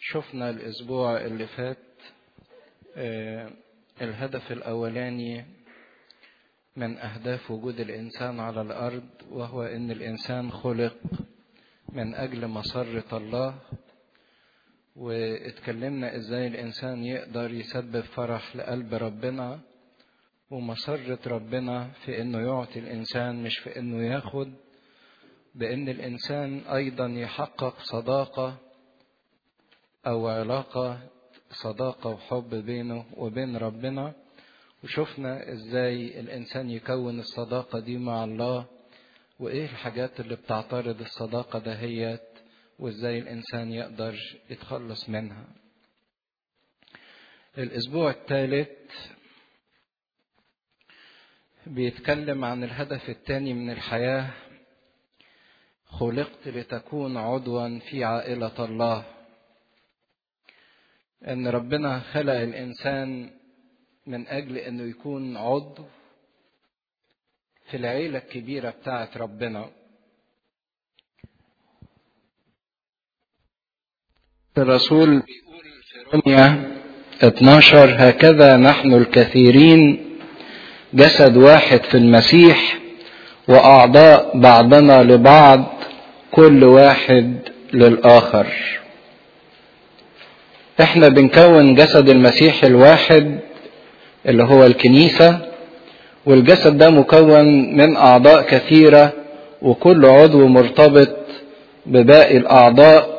شفنا الأسبوع اللي فات آه، الهدف الأولاني من أهداف وجود الإنسان على الأرض وهو إن الإنسان خلق من أجل مسرة الله واتكلمنا إزاي الإنسان يقدر يسبب فرح لقلب ربنا ومسرة ربنا في إنه يعطي الإنسان مش في إنه ياخد بإن الإنسان أيضا يحقق صداقة أو علاقة صداقة وحب بينه وبين ربنا وشفنا إزاي الإنسان يكون الصداقة دي مع الله وإيه الحاجات اللي بتعترض الصداقة دهيت وإزاي الإنسان يقدر يتخلص منها الأسبوع الثالث بيتكلم عن الهدف الثاني من الحياة خلقت لتكون عضوا في عائلة الله ان ربنا خلق الانسان من اجل انه يكون عضو في العيله الكبيره بتاعه ربنا الرسول بيقول في روميا 12 هكذا نحن الكثيرين جسد واحد في المسيح واعضاء بعضنا لبعض كل واحد للاخر احنا بنكون جسد المسيح الواحد اللي هو الكنيسة والجسد ده مكون من أعضاء كثيرة وكل عضو مرتبط بباقي الأعضاء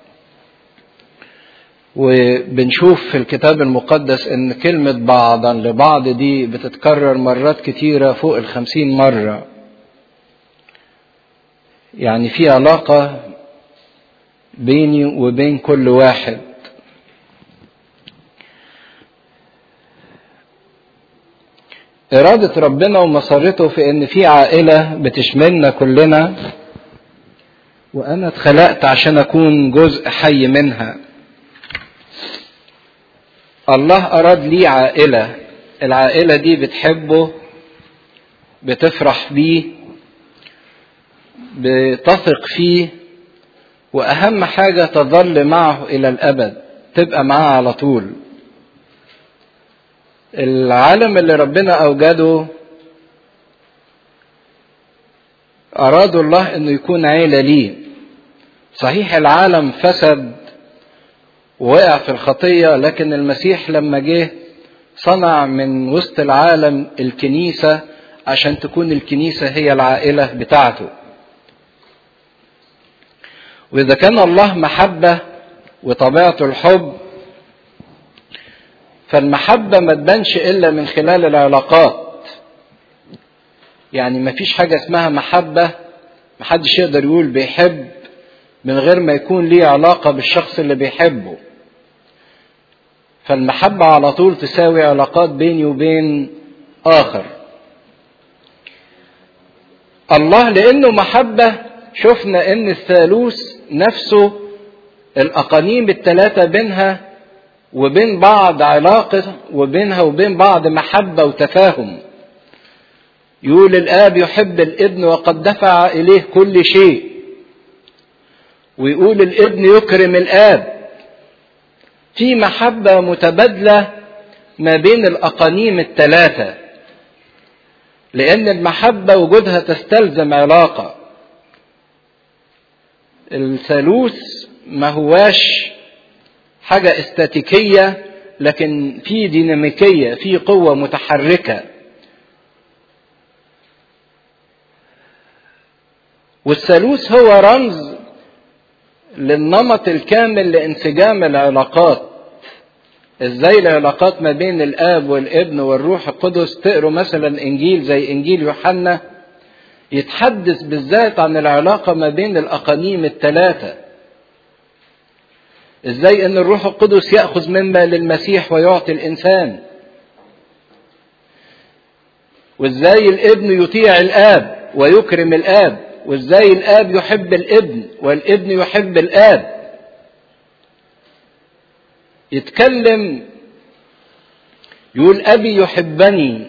وبنشوف في الكتاب المقدس ان كلمة بعضا لبعض دي بتتكرر مرات كتيرة فوق الخمسين مرة يعني في علاقة بيني وبين كل واحد إرادة ربنا ومسرته في إن في عائلة بتشملنا كلنا وأنا اتخلقت عشان أكون جزء حي منها. الله أراد لي عائلة، العائلة دي بتحبه بتفرح بيه بتثق فيه وأهم حاجة تظل معه إلى الأبد تبقى معاه على طول. العالم اللي ربنا اوجده ارادوا الله انه يكون عيله ليه صحيح العالم فسد ووقع في الخطيه لكن المسيح لما جه صنع من وسط العالم الكنيسه عشان تكون الكنيسه هي العائله بتاعته واذا كان الله محبه وطبيعته الحب فالمحبة ما تبانش إلا من خلال العلاقات يعني ما فيش حاجة اسمها محبة محدش يقدر يقول بيحب من غير ما يكون ليه علاقة بالشخص اللي بيحبه فالمحبة على طول تساوي علاقات بيني وبين آخر الله لأنه محبة شفنا إن الثالوث نفسه الأقانيم الثلاثة بينها وبين بعض علاقة وبينها وبين بعض محبة وتفاهم يقول الآب يحب الابن وقد دفع إليه كل شيء ويقول الابن يكرم الآب في محبة متبادلة ما بين الأقانيم الثلاثة لأن المحبة وجودها تستلزم علاقة الثالوث ما هواش حاجة استاتيكية لكن في ديناميكية في قوة متحركة والثالوث هو رمز للنمط الكامل لانسجام العلاقات ازاي العلاقات ما بين الاب والابن والروح القدس تقروا مثلا انجيل زي انجيل يوحنا يتحدث بالذات عن العلاقه ما بين الاقانيم الثلاثه ازاي ان الروح القدس ياخذ مما للمسيح ويعطي الانسان وازاي الابن يطيع الاب ويكرم الاب وازاي الاب يحب الابن والابن يحب الاب يتكلم يقول ابي يحبني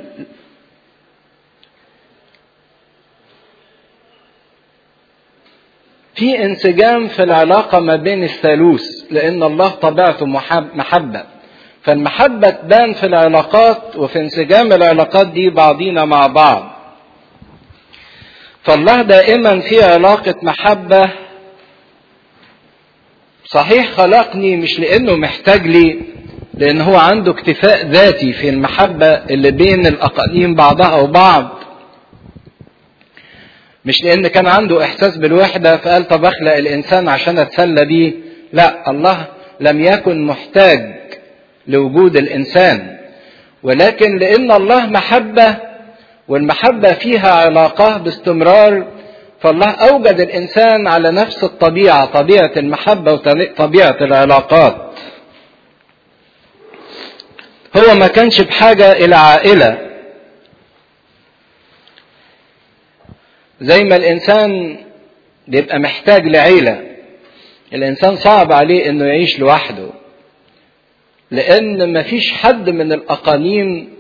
في انسجام في العلاقة ما بين الثالوث لأن الله طبيعته محبة فالمحبة تبان في العلاقات وفي انسجام العلاقات دي بعضينا مع بعض فالله دائما في علاقة محبة صحيح خلقني مش لأنه محتاج لي لأن هو عنده اكتفاء ذاتي في المحبة اللي بين الأقانيم بعضها وبعض مش لأن كان عنده إحساس بالوحدة فقال طب أخلق الإنسان عشان أتسلى بيه لا الله لم يكن محتاج لوجود الإنسان ولكن لأن الله محبة والمحبة فيها علاقة باستمرار فالله أوجد الإنسان على نفس الطبيعة طبيعة المحبة وطبيعة العلاقات هو ما كانش بحاجة إلى عائلة زي ما الإنسان بيبقى محتاج لعيلة الإنسان صعب عليه إنه يعيش لوحده لأن مفيش حد من الأقانيم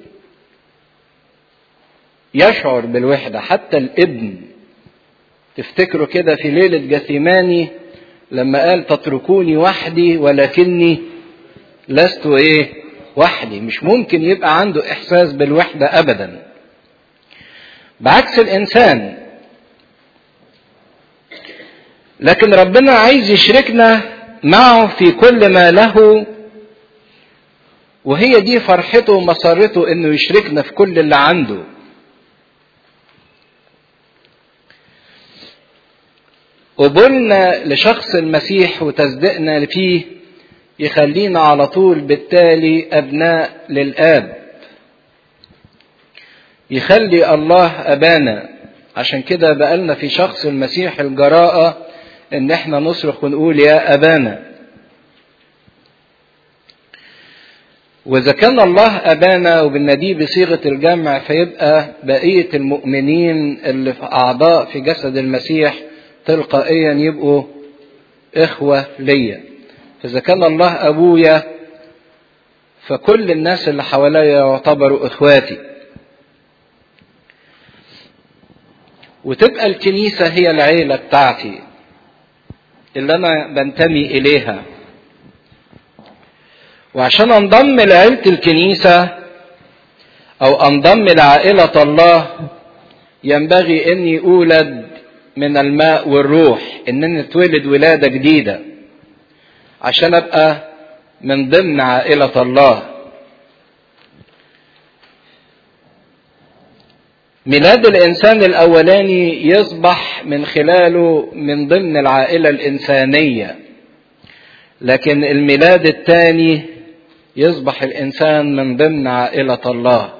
يشعر بالوحدة حتى الابن تفتكروا كده في ليلة جثيماني لما قال تتركوني وحدي ولكني لست ايه وحدي مش ممكن يبقى عنده احساس بالوحدة ابدا بعكس الانسان لكن ربنا عايز يشركنا معه في كل ما له وهي دي فرحته ومسرته انه يشركنا في كل اللي عنده قبولنا لشخص المسيح وتصديقنا فيه يخلينا على طول بالتالي ابناء للاب يخلي الله ابانا عشان كده بقالنا في شخص المسيح الجراءة ان احنا نصرخ ونقول يا ابانا واذا كان الله ابانا وبالنديه بصيغه الجمع فيبقى بقيه المؤمنين اللي في اعضاء في جسد المسيح تلقائيا يبقوا اخوه ليا فاذا كان الله ابويا فكل الناس اللي حواليا يعتبروا اخواتي وتبقى الكنيسه هي العيله بتاعتي اللي انا بنتمي اليها وعشان انضم لعيلة الكنيسة او انضم لعائلة الله ينبغي اني اولد من الماء والروح انني اتولد ولادة جديدة عشان ابقى من ضمن عائلة الله ميلاد الانسان الاولاني يصبح من خلاله من ضمن العائلة الانسانية لكن الميلاد الثاني يصبح الانسان من ضمن عائله الله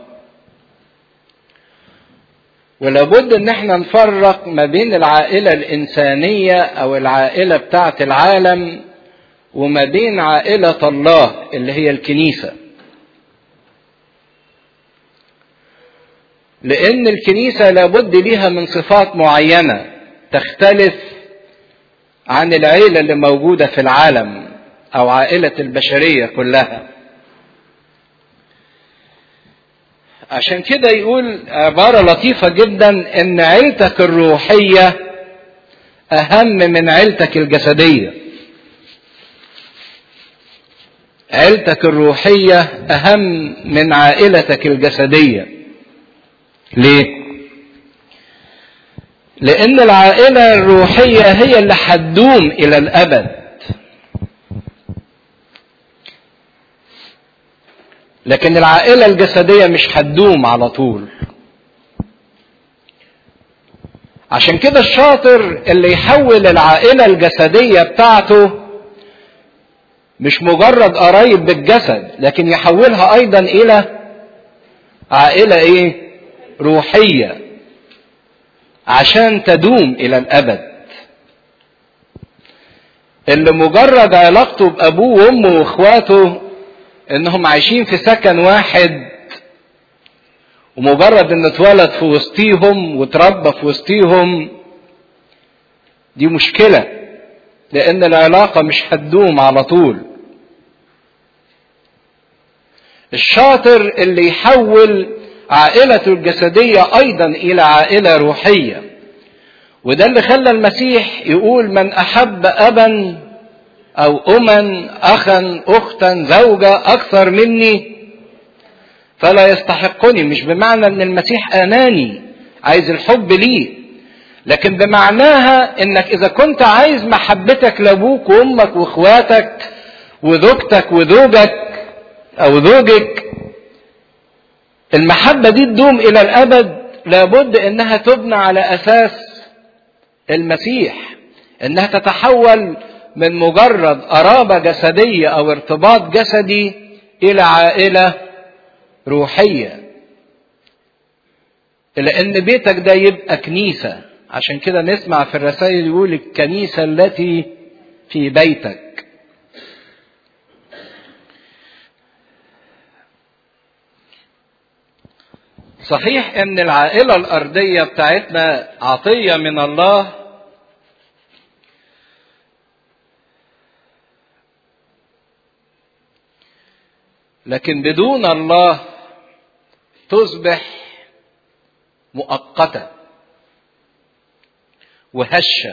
ولابد ان احنا نفرق ما بين العائله الانسانيه او العائله بتاعه العالم وما بين عائله الله اللي هي الكنيسه لان الكنيسه لابد ليها من صفات معينه تختلف عن العيله اللي موجوده في العالم او عائله البشريه كلها عشان كده يقول عبارة لطيفة جدا ان عيلتك الروحية اهم من عيلتك الجسدية عيلتك الروحية اهم من عائلتك الجسدية ليه لان العائلة الروحية هي اللي هتدوم الى الابد لكن العائلة الجسدية مش هتدوم على طول عشان كده الشاطر اللي يحول العائلة الجسدية بتاعته مش مجرد قرايب بالجسد لكن يحولها ايضا الى عائلة ايه روحية عشان تدوم الى الابد اللي مجرد علاقته بابوه وامه واخواته انهم عايشين في سكن واحد ومجرد ان اتولد في وسطيهم وتربى في وسطيهم دي مشكلة لان العلاقة مش هتدوم على طول الشاطر اللي يحول عائلته الجسدية ايضا الى عائلة روحية وده اللي خلى المسيح يقول من احب ابا او اما اخا اختا زوجة اكثر مني فلا يستحقني مش بمعنى ان المسيح اناني عايز الحب ليه لكن بمعناها انك اذا كنت عايز محبتك لابوك وامك واخواتك وزوجتك وزوجك او زوجك المحبة دي تدوم الى الابد لابد انها تبنى على اساس المسيح انها تتحول من مجرد قرابة جسدية او ارتباط جسدي الى عائلة روحية لان بيتك ده يبقى كنيسة عشان كده نسمع في الرسائل يقول الكنيسة التي في بيتك صحيح ان العائلة الارضية بتاعتنا عطية من الله لكن بدون الله تصبح مؤقته وهشه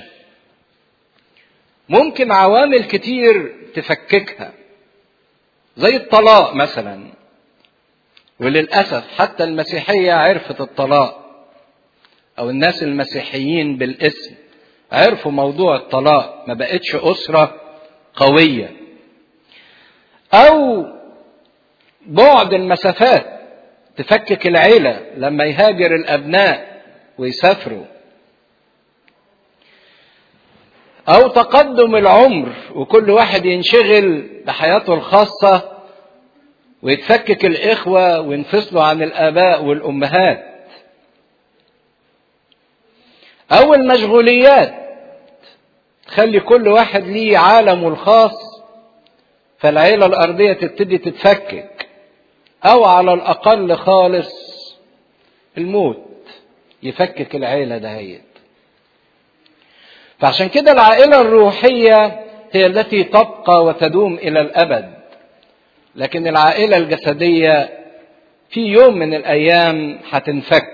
ممكن عوامل كتير تفككها زي الطلاق مثلا وللاسف حتى المسيحيه عرفت الطلاق او الناس المسيحيين بالاسم عرفوا موضوع الطلاق ما بقتش اسره قويه او بعد المسافات تفكك العيله لما يهاجر الابناء ويسافروا او تقدم العمر وكل واحد ينشغل بحياته الخاصه ويتفكك الاخوه وينفصلوا عن الاباء والامهات او المشغوليات تخلي كل واحد ليه عالمه الخاص فالعيله الارضيه تبتدي تتفكك او على الاقل خالص الموت يفكك العيله دهيت فعشان كده العائله الروحيه هي التي تبقى وتدوم الى الابد لكن العائله الجسديه في يوم من الايام هتنفك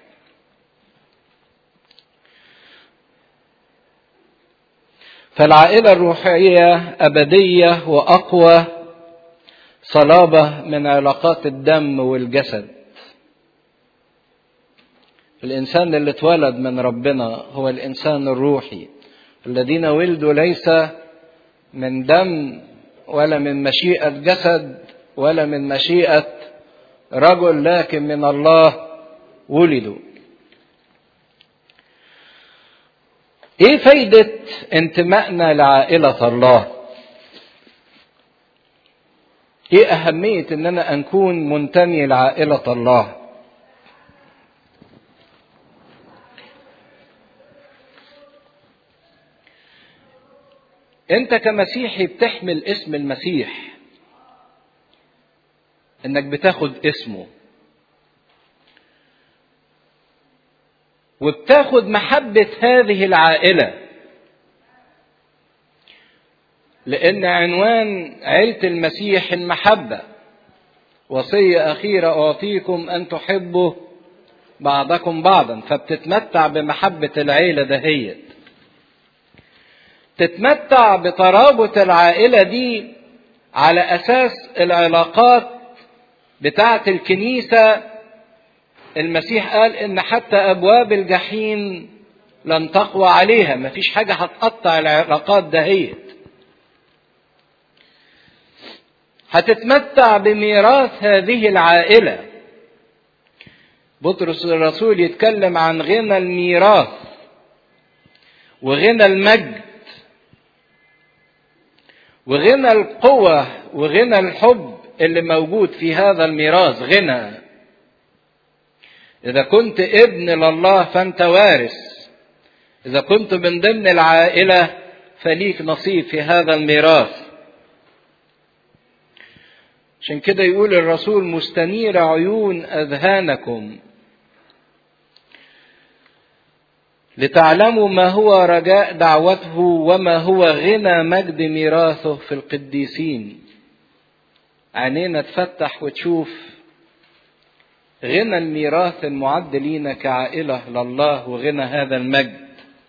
فالعائله الروحيه ابديه واقوى صلابه من علاقات الدم والجسد الانسان اللي اتولد من ربنا هو الانسان الروحي الذين ولدوا ليس من دم ولا من مشيئه جسد ولا من مشيئه رجل لكن من الله ولدوا ايه فايده انتمائنا لعائله الله ايه اهميه ان انا اكون منتمي لعائله الله انت كمسيحي بتحمل اسم المسيح انك بتاخد اسمه وبتاخد محبة هذه العائلة لأن عنوان عيلة المسيح المحبة وصية أخيرة أعطيكم أن تحبوا بعضكم بعضا فبتتمتع بمحبة العيلة دهيت تتمتع بترابط العائلة دي على أساس العلاقات بتاعة الكنيسة المسيح قال إن حتى أبواب الجحيم لن تقوى عليها مفيش حاجة هتقطع العلاقات دهيت هتتمتع بميراث هذه العائلة بطرس الرسول يتكلم عن غنى الميراث وغنى المجد وغنى القوة وغنى الحب اللي موجود في هذا الميراث غنى إذا كنت ابن لله فأنت وارث إذا كنت من ضمن العائلة فليك نصيب في هذا الميراث عشان كده يقول الرسول مستنير عيون أذهانكم لتعلموا ما هو رجاء دعوته وما هو غنى مجد ميراثه في القديسين عينينا تفتح وتشوف غنى الميراث المعد لينا كعائلة لله وغنى هذا المجد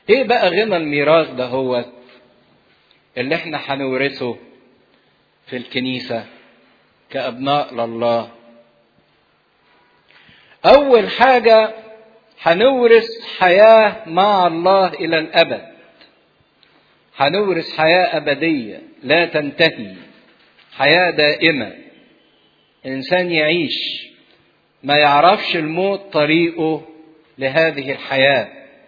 ايه بقى غنى الميراث ده هو اللي احنا هنورثه في الكنيسة كأبناء لله أول حاجة هنورث حياة مع الله إلى الأبد هنورث حياة أبدية لا تنتهي حياة دائمة إنسان يعيش ما يعرفش الموت طريقه لهذه الحياة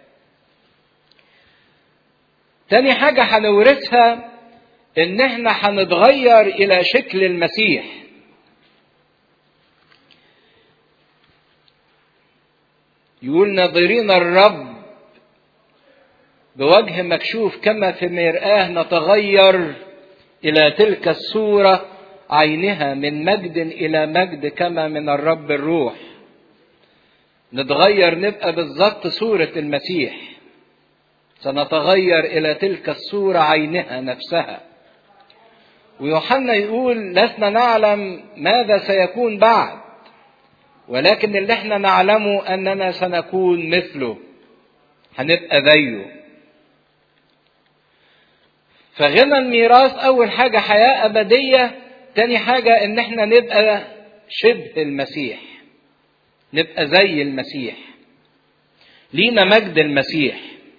تاني حاجة هنورثها إن إحنا هنتغير إلى شكل المسيح يقول ناظرين الرب بوجه مكشوف كما في مرآة نتغير إلى تلك الصورة عينها من مجد إلى مجد كما من الرب الروح نتغير نبقى بالظبط صورة المسيح سنتغير إلى تلك الصورة عينها نفسها ويوحنا يقول لسنا نعلم ماذا سيكون بعد ولكن اللي احنا نعلمه اننا سنكون مثله هنبقى زيه فغنى الميراث اول حاجه حياه ابديه تاني حاجه ان احنا نبقى شبه المسيح نبقى زي المسيح لينا مجد المسيح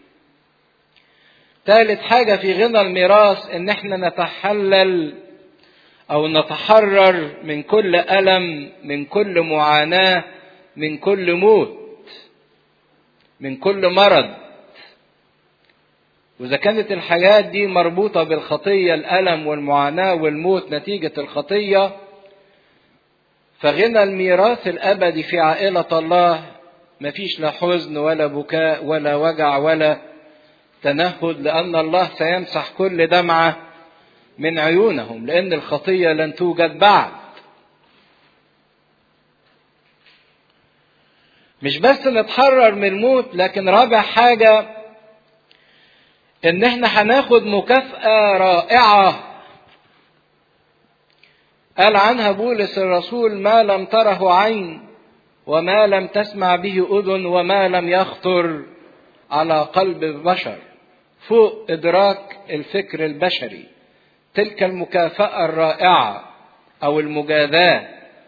ثالث حاجة في غنى الميراث إن إحنا نتحلل أو نتحرر من كل ألم من كل معاناة من كل موت من كل مرض وإذا كانت الحاجات دي مربوطة بالخطية الألم والمعاناة والموت نتيجة الخطية فغنى الميراث الأبدي في عائلة الله مفيش لا حزن ولا بكاء ولا وجع ولا تنهد لأن الله سيمسح كل دمعة من عيونهم لأن الخطية لن توجد بعد مش بس نتحرر من الموت لكن رابع حاجة ان احنا هناخد مكافأة رائعة قال عنها بولس الرسول ما لم تره عين وما لم تسمع به اذن وما لم يخطر على قلب البشر فوق ادراك الفكر البشري تلك المكافاه الرائعه او المجازاه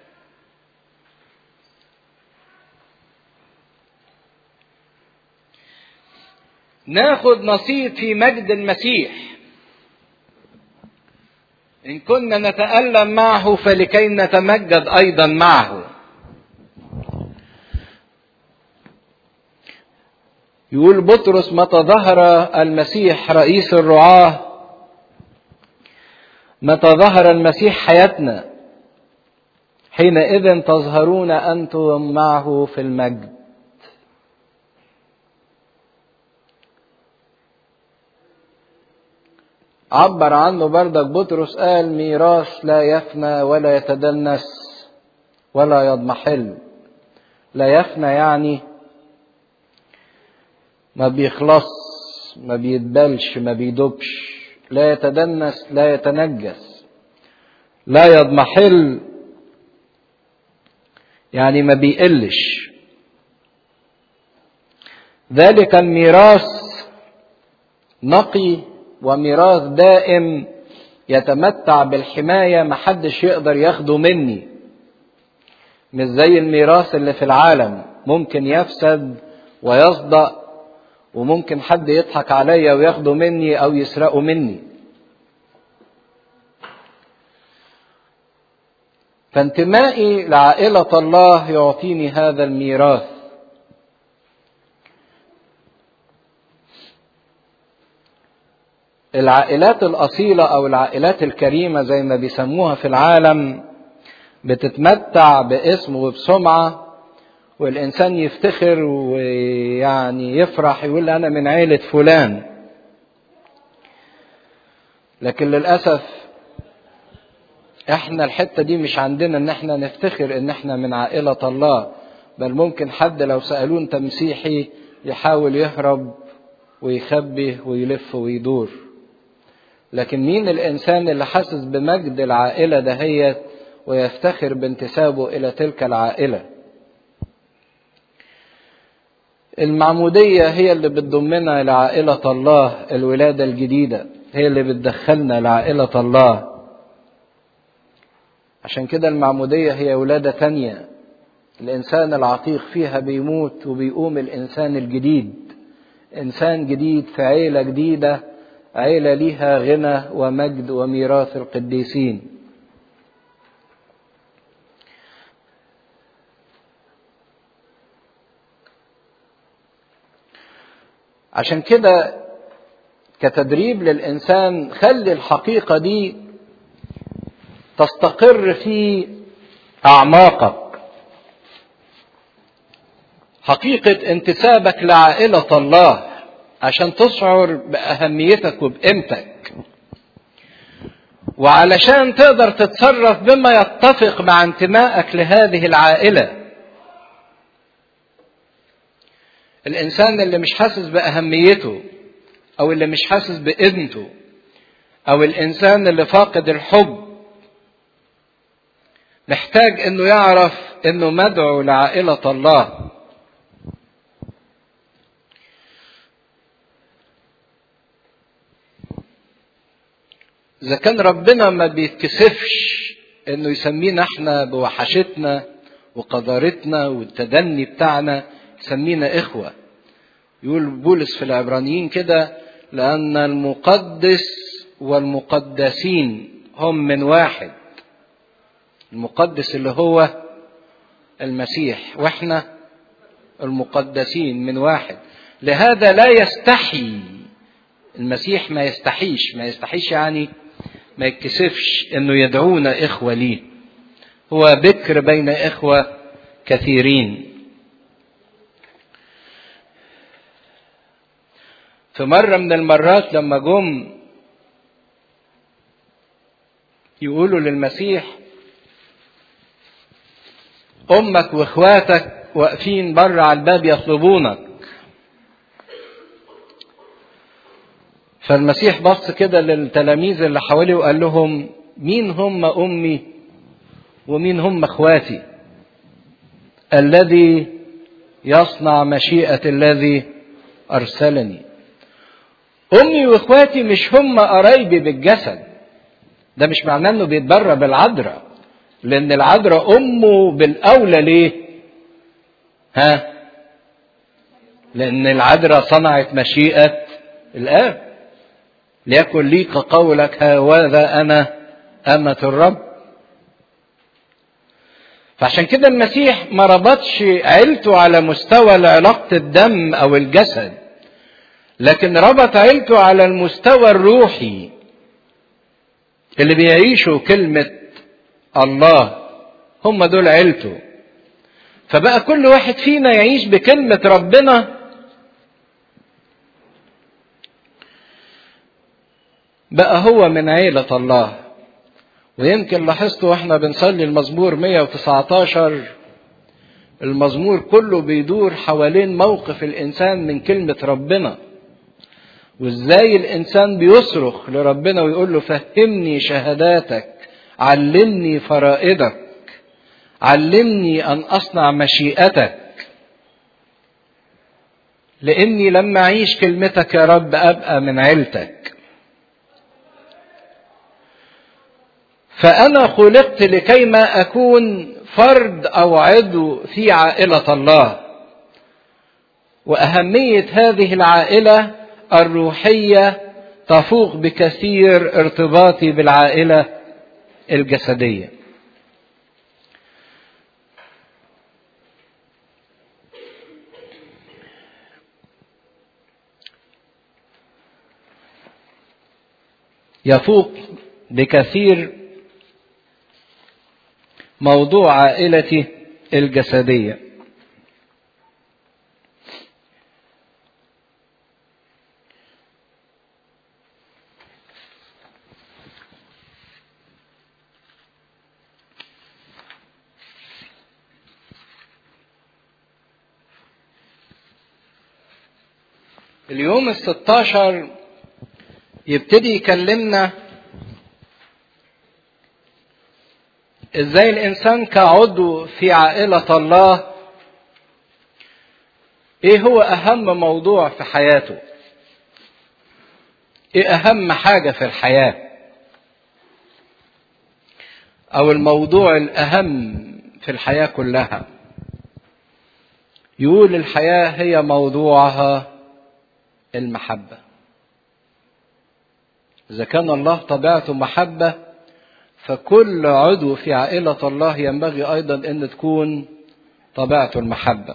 ناخد نصيب في مجد المسيح ان كنا نتالم معه فلكي نتمجد ايضا معه يقول بطرس متى ظهر المسيح رئيس الرعاة متى ظهر المسيح حياتنا حينئذ تظهرون أنتم معه في المجد عبر عنه بردك بطرس قال ميراث لا يفنى ولا يتدنس ولا يضمحل لا يفنى يعني ما بيخلص ما بيتبلش ما بيدبش لا يتدنس لا يتنجس لا يضمحل يعني ما بيقلش ذلك الميراث نقي وميراث دائم يتمتع بالحماية محدش يقدر ياخده مني مش زي الميراث اللي في العالم ممكن يفسد ويصدأ وممكن حد يضحك عليا وياخده مني او يسرقه مني فانتمائي لعائلة الله يعطيني هذا الميراث العائلات الأصيلة أو العائلات الكريمة زي ما بيسموها في العالم بتتمتع باسم وبسمعة والإنسان يفتخر ويعني يفرح يقول أنا من عيلة فلان لكن للأسف احنا الحتة دي مش عندنا ان احنا نفتخر ان احنا من عائلة الله بل ممكن حد لو سألوه انت مسيحي يحاول يهرب ويخبي ويلف ويدور لكن مين الانسان اللي حاسس بمجد العائلة دهيت ويفتخر بانتسابه الى تلك العائله المعمودية هي اللي بتضمنا لعائلة الله الولادة الجديدة هي اللي بتدخلنا لعائلة الله عشان كده المعمودية هي ولادة تانية الإنسان العتيق فيها بيموت وبيقوم الإنسان الجديد إنسان جديد في عيلة جديدة عيلة ليها غنى ومجد وميراث القديسين عشان كده كتدريب للإنسان خلي الحقيقة دي تستقر في أعماقك حقيقة انتسابك لعائلة الله عشان تشعر بأهميتك وبقيمتك وعلشان تقدر تتصرف بما يتفق مع انتمائك لهذه العائلة الإنسان اللي مش حاسس بأهميته أو اللي مش حاسس بقيمته أو الإنسان اللي فاقد الحب محتاج إنه يعرف إنه مدعو لعائلة الله إذا كان ربنا ما بيتكسفش إنه يسمينا إحنا بوحشتنا وقدرتنا والتدني بتاعنا يسمينا إخوة يقول بولس في العبرانيين كده لأن المقدس والمقدسين هم من واحد المقدس اللي هو المسيح واحنا المقدسين من واحد لهذا لا يستحي المسيح ما يستحيش ما يستحيش يعني ما يتكسفش انه يدعونا اخوه ليه هو بكر بين اخوه كثيرين في مره من المرات لما جم يقولوا للمسيح امك واخواتك واقفين بره على الباب يطلبونك فالمسيح بص كده للتلاميذ اللي حواليه وقال لهم مين هم امي ومين هم اخواتي الذي يصنع مشيئه الذي ارسلني امي واخواتي مش هم قرايبي بالجسد ده مش معناه انه بيتبرى بالعذراء لان العذراء امه بالاولى ليه ها لان العذراء صنعت مشيئه الاب ليكن لي كقولك هذا انا امه الرب فعشان كده المسيح ما ربطش عيلته على مستوى علاقه الدم او الجسد لكن ربط عيلته على المستوى الروحي اللي بيعيشوا كلمه الله هم دول عيلته فبقى كل واحد فينا يعيش بكلمه ربنا بقى هو من عيلة الله ويمكن لاحظتوا واحنا بنصلي المزمور 119 المزمور كله بيدور حوالين موقف الإنسان من كلمة ربنا وازاي الإنسان بيصرخ لربنا ويقول له فهمني شهاداتك علمني فرائدك علمني أن أصنع مشيئتك لاني لما اعيش كلمتك يا رب ابقى من عيلتك فانا خلقت لكيما اكون فرد او عضو في عائله الله واهميه هذه العائله الروحيه تفوق بكثير ارتباطي بالعائله الجسديه يفوق بكثير موضوع عائلتي الجسديه اليوم الستاشر يبتدي يكلمنا ازاي الانسان كعضو في عائلة الله ايه هو اهم موضوع في حياته ايه اهم حاجه في الحياه او الموضوع الاهم في الحياه كلها يقول الحياه هي موضوعها المحبه اذا كان الله طبيعته محبه فكل عضو في عائله الله ينبغي ايضا ان تكون طبيعته المحبه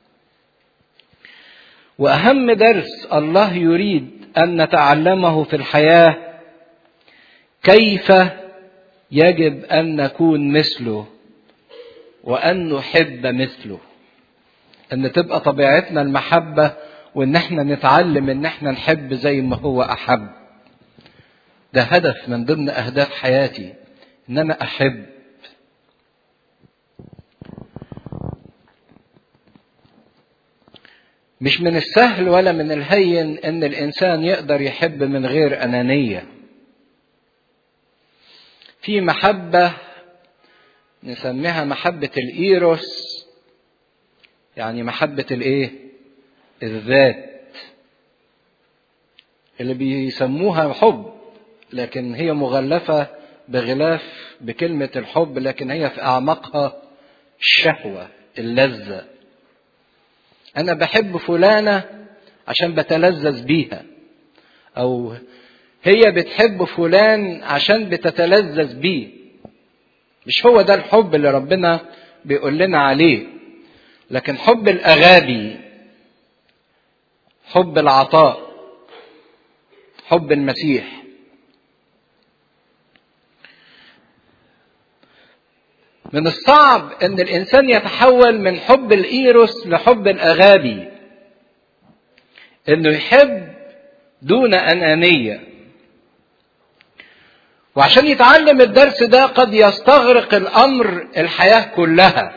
واهم درس الله يريد ان نتعلمه في الحياه كيف يجب ان نكون مثله وان نحب مثله ان تبقى طبيعتنا المحبه وان احنا نتعلم ان احنا نحب زي ما هو احب ده هدف من ضمن اهداف حياتي ان انا احب مش من السهل ولا من الهين ان الانسان يقدر يحب من غير انانيه في محبه نسميها محبه الايروس يعني محبه الايه الذات اللي بيسموها حب لكن هي مغلفه بغلاف بكلمه الحب لكن هي في اعماقها الشهوه اللذه انا بحب فلانه عشان بتلذذ بيها او هي بتحب فلان عشان بتتلذذ بيه مش هو ده الحب اللي ربنا بيقول لنا عليه لكن حب الاغابي حب العطاء حب المسيح من الصعب ان الانسان يتحول من حب الايروس لحب الاغابي انه يحب دون انانيه وعشان يتعلم الدرس ده قد يستغرق الامر الحياه كلها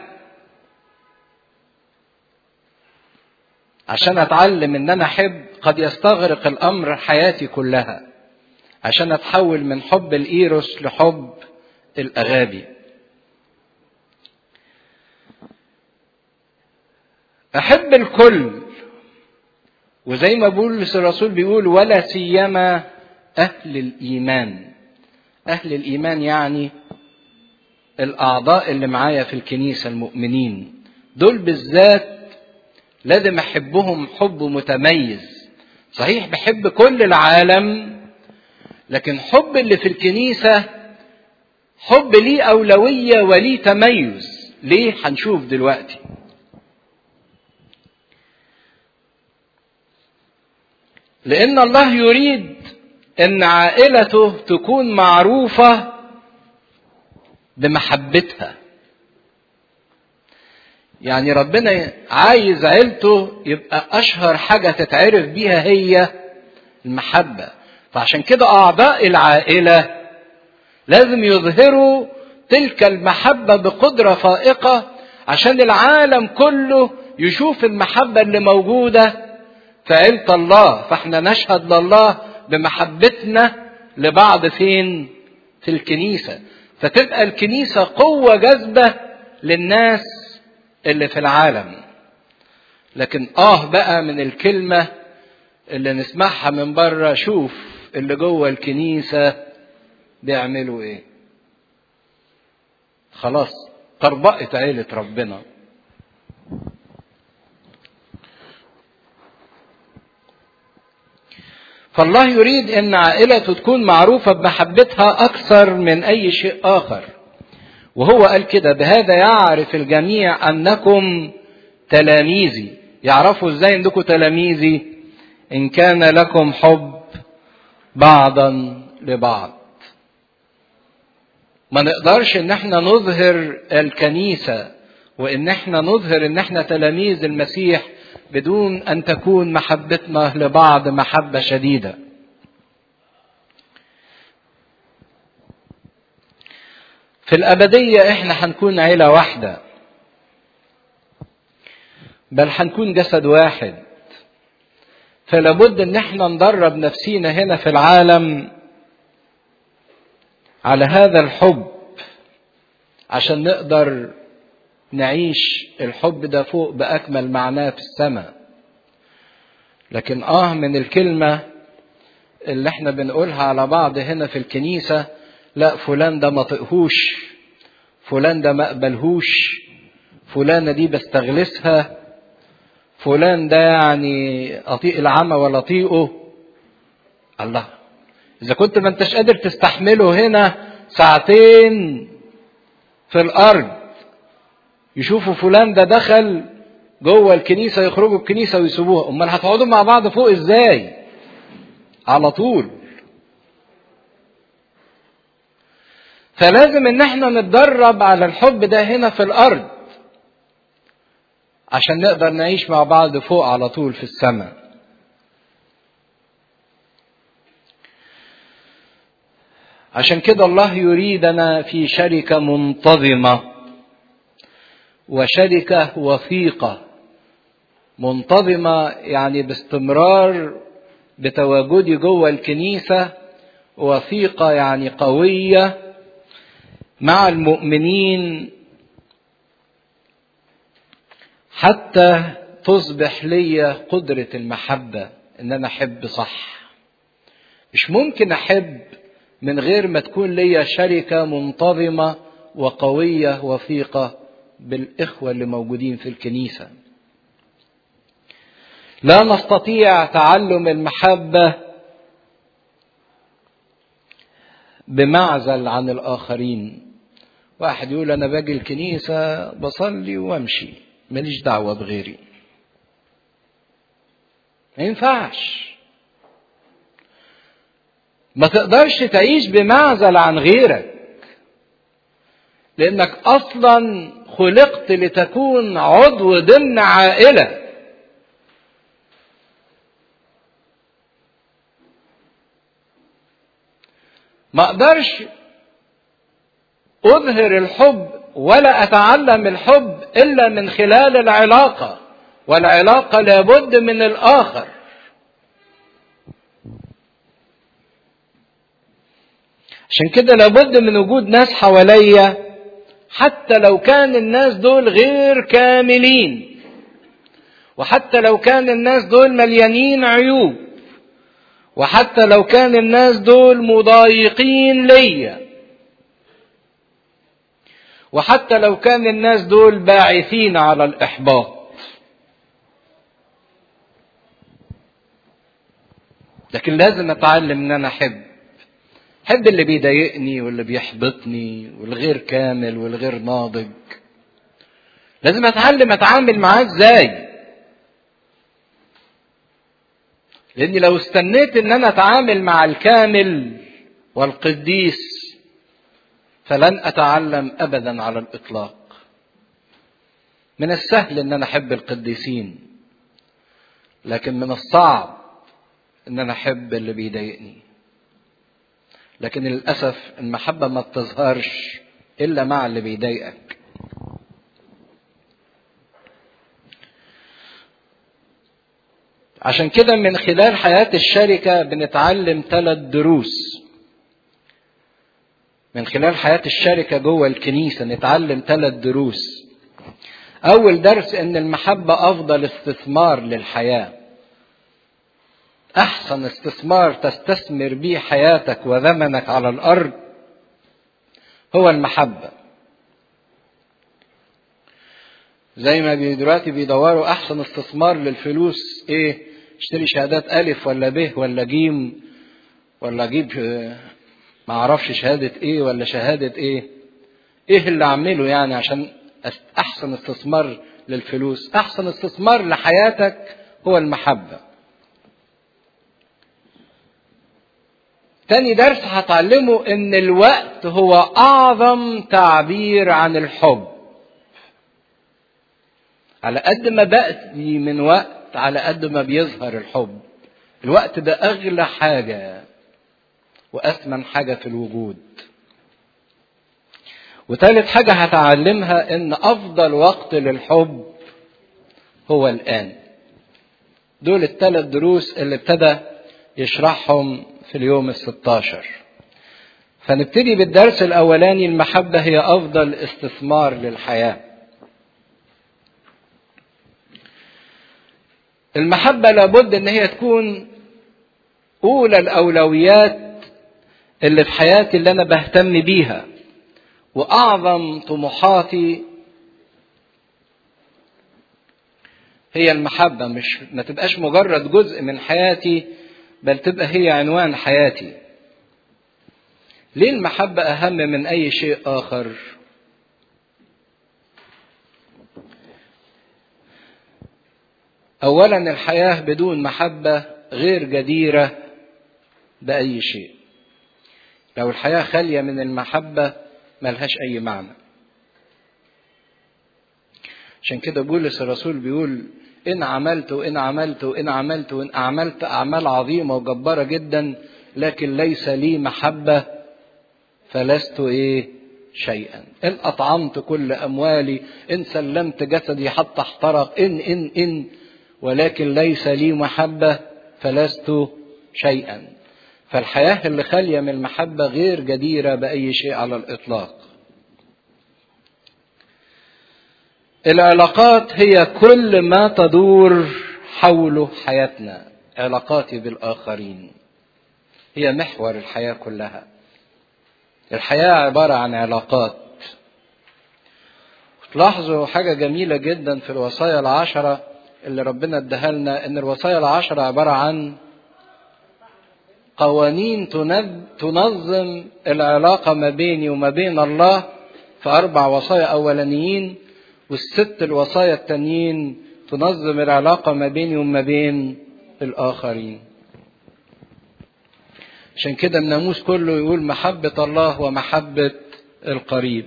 عشان اتعلم ان انا احب قد يستغرق الامر حياتي كلها عشان اتحول من حب الايروس لحب الاغابي احب الكل وزي ما بولس الرسول بيقول ولا سيما اهل الايمان اهل الايمان يعني الاعضاء اللي معايا في الكنيسه المؤمنين دول بالذات لازم احبهم حب متميز صحيح بحب كل العالم لكن حب اللي في الكنيسه حب ليه اولويه وليه تميز ليه هنشوف دلوقتي لان الله يريد ان عائلته تكون معروفه بمحبتها يعني ربنا عايز عيلته يبقى اشهر حاجه تتعرف بيها هي المحبه فعشان كده اعضاء العائله لازم يظهروا تلك المحبه بقدره فائقه عشان العالم كله يشوف المحبه اللي موجوده في عيله الله فاحنا نشهد لله بمحبتنا لبعض فين في الكنيسه فتبقى الكنيسه قوه جاذبه للناس اللي في العالم لكن اه بقى من الكلمه اللي نسمعها من بره شوف اللي جوه الكنيسه بيعملوا ايه خلاص طربقت عيله ربنا فالله يريد ان عائلته تكون معروفه بمحبتها اكثر من اي شيء اخر وهو قال كده بهذا يعرف الجميع انكم تلاميذي يعرفوا ازاي انكم تلاميذي ان كان لكم حب بعضا لبعض ما نقدرش ان احنا نظهر الكنيسه وان احنا نظهر ان احنا تلاميذ المسيح بدون ان تكون محبتنا لبعض محبه شديده في الابديه احنا هنكون عيله واحده بل هنكون جسد واحد فلابد ان احنا ندرب نفسينا هنا في العالم على هذا الحب عشان نقدر نعيش الحب ده فوق باكمل معناه في السماء لكن اه من الكلمة اللي احنا بنقولها على بعض هنا في الكنيسة لا فلان ده ما طقهوش فلان ده ما قبلهوش فلانة دي بستغلسها فلان ده يعني أطيق العمى ولا أطيقه الله إذا كنت ما أنتش قادر تستحمله هنا ساعتين في الأرض يشوفوا فلان ده دخل جوه الكنيسة يخرجوا الكنيسة ويسيبوها أمال هتقعدوا مع بعض فوق إزاي على طول فلازم ان احنا نتدرب على الحب ده هنا في الارض عشان نقدر نعيش مع بعض فوق على طول في السماء عشان كده الله يريدنا في شركة منتظمة وشركة وثيقة منتظمة يعني باستمرار بتواجدي جوه الكنيسة وثيقة يعني قوية مع المؤمنين حتى تصبح لي قدرة المحبة ان انا احب صح مش ممكن احب من غير ما تكون لي شركة منتظمة وقوية وثيقة بالاخوة اللي موجودين في الكنيسة لا نستطيع تعلم المحبة بمعزل عن الآخرين واحد يقول أنا باجي الكنيسة بصلي وأمشي ماليش دعوة بغيري ما ينفعش ما تقدرش تعيش بمعزل عن غيرك لأنك أصلا خلقت لتكون عضو ضمن عائلة ما اقدرش اظهر الحب ولا اتعلم الحب الا من خلال العلاقه والعلاقه لابد من الاخر عشان كده لابد من وجود ناس حواليا حتى لو كان الناس دول غير كاملين وحتى لو كان الناس دول مليانين عيوب وحتى لو كان الناس دول مضايقين ليا وحتى لو كان الناس دول باعثين على الاحباط لكن لازم اتعلم ان انا احب احب اللي بيضايقني واللي بيحبطني والغير كامل والغير ناضج لازم اتعلم اتعامل معاه ازاي لاني لو استنيت ان انا اتعامل مع الكامل والقديس فلن اتعلم ابدا على الاطلاق من السهل ان انا احب القديسين لكن من الصعب ان انا احب اللي بيضايقني لكن للاسف المحبه ما بتظهرش الا مع اللي بيضايقك عشان كده من خلال حياة الشركة بنتعلم ثلاث دروس من خلال حياة الشركة جوه الكنيسة نتعلم ثلاث دروس أول درس إن المحبة أفضل استثمار للحياة أحسن استثمار تستثمر بيه حياتك وزمنك على الأرض هو المحبة زي ما دلوقتي بيدوروا أحسن استثمار للفلوس إيه اشتري شهادات ألف ولا ب ولا جيم ولا أجيب ما أعرفش شهادة إيه ولا شهادة إيه إيه اللي أعمله يعني عشان أحسن استثمار للفلوس أحسن استثمار لحياتك هو المحبة تاني درس هتعلمه ان الوقت هو اعظم تعبير عن الحب على قد ما بأتي من وقت على قد ما بيظهر الحب الوقت ده اغلى حاجه واثمن حاجه في الوجود وثالث حاجه هتعلمها ان افضل وقت للحب هو الان دول الثلاث دروس اللي ابتدى يشرحهم في اليوم الستاشر فنبتدي بالدرس الاولاني المحبه هي افضل استثمار للحياه المحبة لابد ان هي تكون اولى الاولويات اللي في حياتي اللي انا بهتم بيها واعظم طموحاتي هي المحبة مش ما تبقاش مجرد جزء من حياتي بل تبقى هي عنوان حياتي ليه المحبة أهم من أي شيء آخر؟ أولا الحياة بدون محبة غير جديرة بأي شيء. لو الحياة خالية من المحبة ملهاش أي معنى. عشان كده بولس الرسول بيقول إن عملت وإن عملت وإن عملت وإن أعملت أعمال عظيمة وجبارة جدا لكن ليس لي محبة فلست إيه شيئا إن أطعمت كل أموالي إن سلمت جسدي حتى احترق إن إن إن ولكن ليس لي محبة فلست شيئا فالحياة اللي خالية من المحبة غير جديرة بأي شيء على الإطلاق العلاقات هي كل ما تدور حوله حياتنا علاقاتي بالآخرين هي محور الحياة كلها الحياة عبارة عن علاقات تلاحظوا حاجة جميلة جدا في الوصايا العشرة اللي ربنا اداها لنا ان الوصايا العشرة عبارة عن قوانين تنظم العلاقة ما بيني وما بين الله في أربع وصايا أولانيين والست الوصايا التانيين تنظم العلاقة ما بيني وما بين الآخرين عشان كده الناموس كله يقول محبة الله ومحبة القريب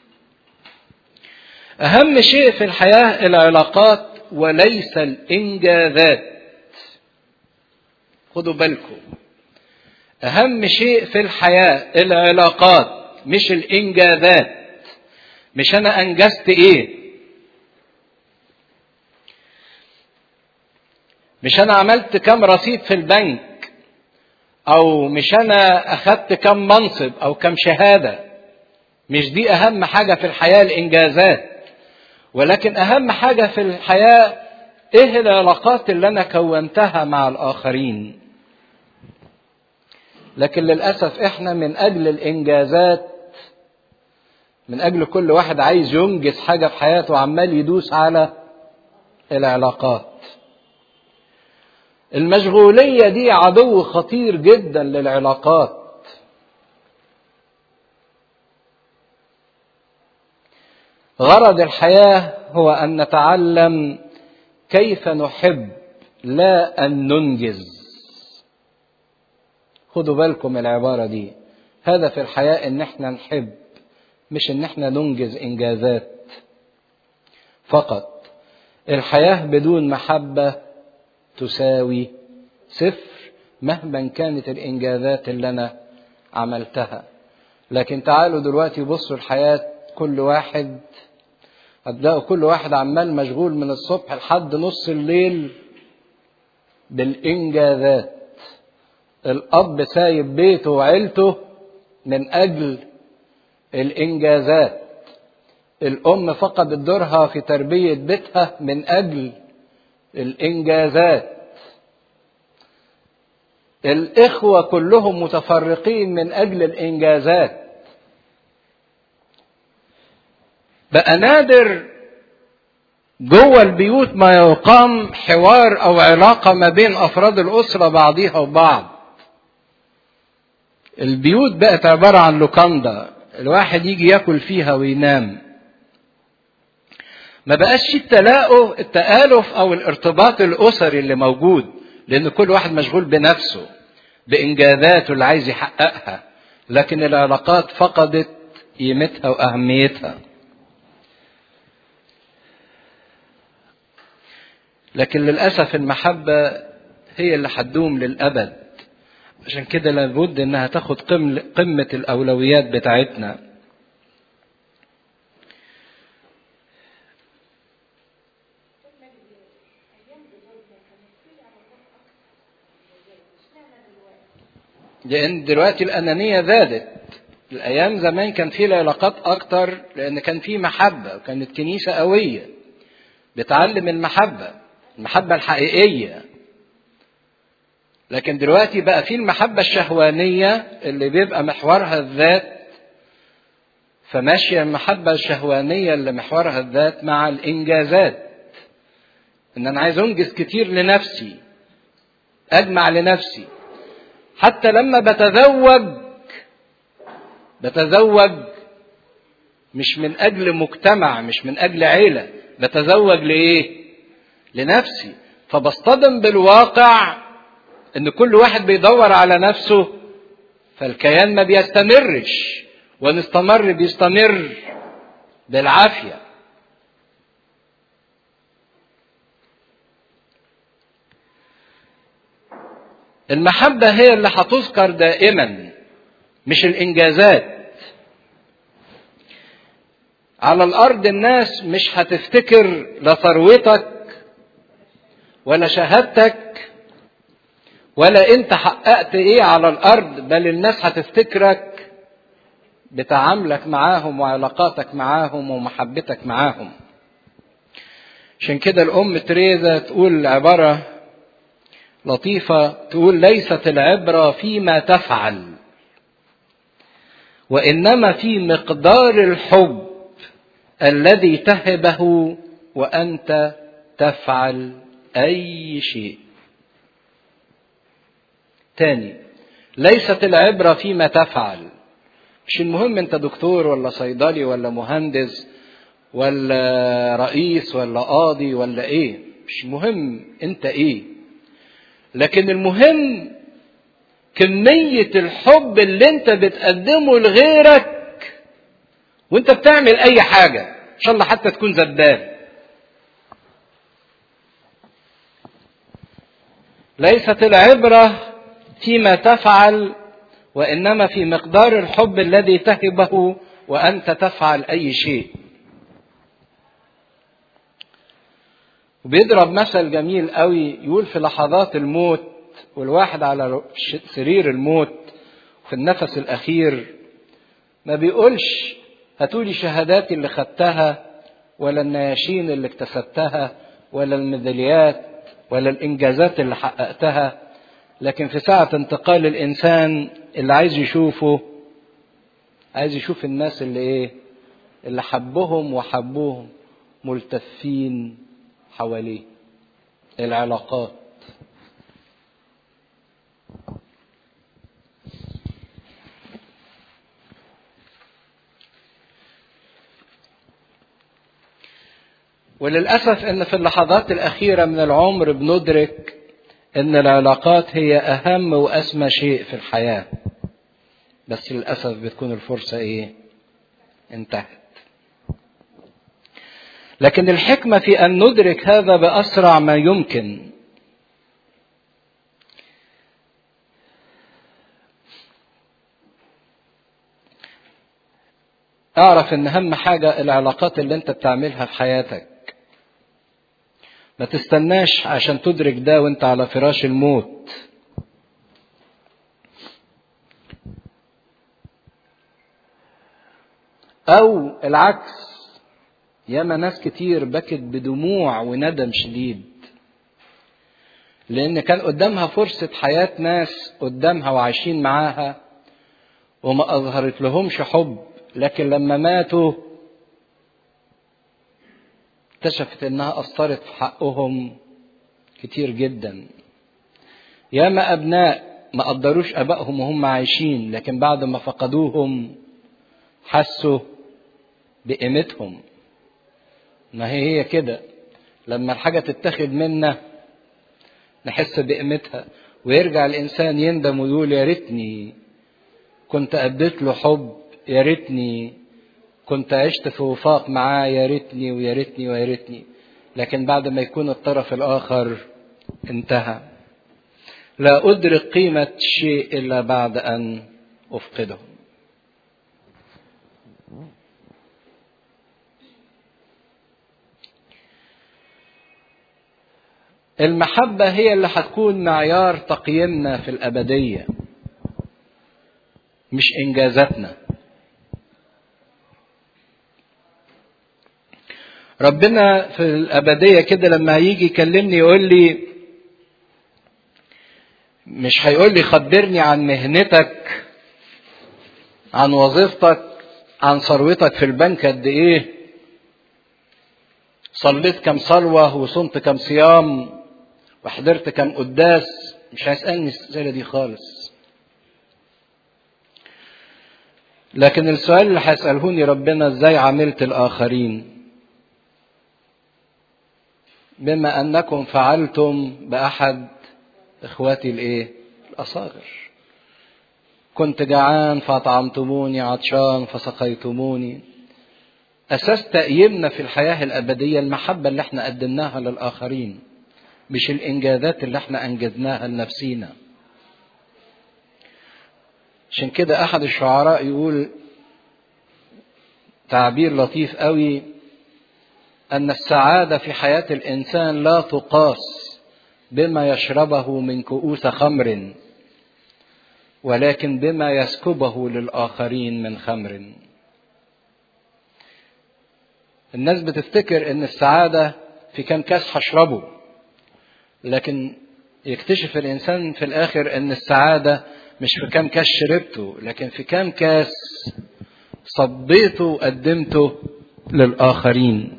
أهم شيء في الحياة العلاقات وليس الإنجازات خدوا بالكم أهم شيء في الحياة العلاقات مش الإنجازات مش أنا أنجزت إيه مش أنا عملت كم رصيد في البنك أو مش أنا أخدت كم منصب أو كم شهادة مش دي أهم حاجة في الحياة الإنجازات ولكن أهم حاجة في الحياة إيه العلاقات اللي أنا كونتها مع الآخرين لكن للأسف إحنا من أجل الإنجازات من أجل كل واحد عايز ينجز حاجة في حياته عمال يدوس على العلاقات المشغولية دي عدو خطير جدا للعلاقات غرض الحياة هو أن نتعلم كيف نحب لا أن ننجز خدوا بالكم العبارة دي هدف الحياة إن احنا نحب مش إن احنا ننجز إنجازات فقط الحياة بدون محبة تساوي صفر مهما كانت الإنجازات اللي أنا عملتها لكن تعالوا دلوقتي بصوا الحياة كل واحد هتلاقوا كل واحد عمال مشغول من الصبح لحد نص الليل بالإنجازات الأب سايب بيته وعيلته من أجل الإنجازات الأم فقدت دورها في تربية بيتها من أجل الإنجازات الإخوة كلهم متفرقين من أجل الإنجازات بقى نادر جوه البيوت ما يقام حوار أو علاقة ما بين أفراد الأسرة بعضيها وبعض البيوت بقت عبارة عن لوكاندا الواحد يجي ياكل فيها وينام ما بقاش التلاؤف التآلف أو الارتباط الأسري اللي موجود لأن كل واحد مشغول بنفسه بإنجازاته اللي عايز يحققها لكن العلاقات فقدت قيمتها وأهميتها لكن للأسف المحبة هي اللي هتدوم للأبد عشان كده لابد انها تاخد قمة الأولويات بتاعتنا لأن دلوقتي الأنانية زادت الأيام زمان كان في العلاقات أكتر لأن كان في محبة وكانت كنيسة قوية بتعلم المحبة المحبة الحقيقية لكن دلوقتي بقى في المحبة الشهوانية اللي بيبقى محورها الذات فماشية المحبة الشهوانية اللي محورها الذات مع الإنجازات إن أنا عايز أنجز كتير لنفسي أجمع لنفسي حتى لما بتزوج بتزوج مش من أجل مجتمع مش من أجل عيلة بتزوج لإيه؟ لنفسي فبصطدم بالواقع إن كل واحد بيدور على نفسه فالكيان ما بيستمرش وان استمر بيستمر بالعافيه المحبه هي اللي هتذكر دائما مش الانجازات على الارض الناس مش هتفتكر لا ثروتك ولا شهادتك ولا انت حققت ايه على الارض بل الناس هتفتكرك بتعاملك معاهم وعلاقاتك معاهم ومحبتك معاهم عشان كده الأم تريزا تقول عبارة لطيفة تقول ليست العبرة فيما تفعل وإنما في مقدار الحب الذي تهبه وأنت تفعل أي شيء تاني ليست العبرة فيما تفعل مش المهم انت دكتور ولا صيدلي ولا مهندس ولا رئيس ولا قاضي ولا ايه مش مهم انت ايه لكن المهم كمية الحب اللي انت بتقدمه لغيرك وانت بتعمل اي حاجة ان شاء الله حتى تكون زبال ليست العبرة فيما تفعل وانما في مقدار الحب الذي تهبه وانت تفعل اي شيء وبيضرب مثل جميل قوي يقول في لحظات الموت والواحد على سرير الموت في النفس الاخير ما بيقولش هاتولي شهاداتي اللي خدتها ولا النياشين اللي اكتسبتها ولا الميداليات ولا الانجازات اللي حققتها لكن في ساعة انتقال الإنسان اللي عايز يشوفه عايز يشوف الناس اللي إيه اللي حبهم وحبوهم ملتفين حواليه العلاقات وللأسف أن في اللحظات الأخيرة من العمر بندرك ان العلاقات هي اهم واسمى شيء في الحياه بس للاسف بتكون الفرصه ايه انتهت لكن الحكمه في ان ندرك هذا باسرع ما يمكن اعرف ان اهم حاجه العلاقات اللي انت بتعملها في حياتك ما تستناش عشان تدرك ده وانت على فراش الموت او العكس ياما ناس كتير بكت بدموع وندم شديد لان كان قدامها فرصة حياة ناس قدامها وعايشين معاها وما اظهرت لهمش حب لكن لما ماتوا اكتشفت انها اثرت في حقهم كتير جدا ياما ابناء ما قدروش ابائهم وهم عايشين لكن بعد ما فقدوهم حسوا بقيمتهم ما هي هي كده لما الحاجه تتاخد منا نحس بقيمتها ويرجع الانسان يندم ويقول يا ريتني كنت اديت له حب يا ريتني كنت عشت في وفاق معاه يا ريتني ويا ريتني ويا ريتني لكن بعد ما يكون الطرف الاخر انتهى لا ادرك قيمه شيء الا بعد ان افقده المحبه هي اللي هتكون معيار تقييمنا في الابديه مش انجازاتنا ربنا في الأبدية كده لما هيجي يكلمني يقول لي مش هيقول لي خبرني عن مهنتك عن وظيفتك عن ثروتك في البنك قد ايه صليت كم صلوة وصمت كم صيام وحضرت كم قداس مش هيسألني الأسئلة دي خالص لكن السؤال اللي هيسألهوني ربنا ازاي عملت الآخرين بما أنكم فعلتم بأحد إخواتي الإيه الأصاغر كنت جعان فأطعمتموني عطشان فسقيتموني أساس تأييمنا في الحياة الأبدية المحبة اللي احنا قدمناها للآخرين مش الإنجازات اللي احنا أنجزناها لنفسينا عشان كده أحد الشعراء يقول تعبير لطيف قوي أن السعادة في حياة الإنسان لا تقاس بما يشربه من كؤوس خمر ولكن بما يسكبه للآخرين من خمر الناس بتفتكر ان السعادة في كام كاس هشربه لكن يكتشف الانسان في الاخر ان السعادة مش في كام كاس شربته لكن في كام كاس صبيته وقدمته للآخرين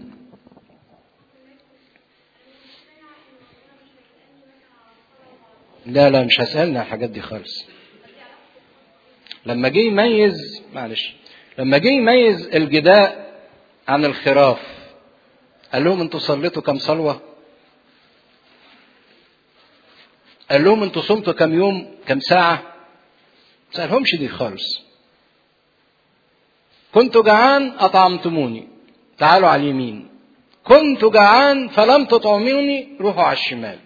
لا لا مش هسألنا الحاجات دي خالص لما جه يميز معلش لما جه يميز الجداء عن الخراف قال لهم انتوا صليتوا كم صلوة قال لهم انتوا صمتوا كم يوم كم ساعة ما سألهمش دي خالص كنت جعان أطعمتموني تعالوا على اليمين كنت جعان فلم تطعموني روحوا على الشمال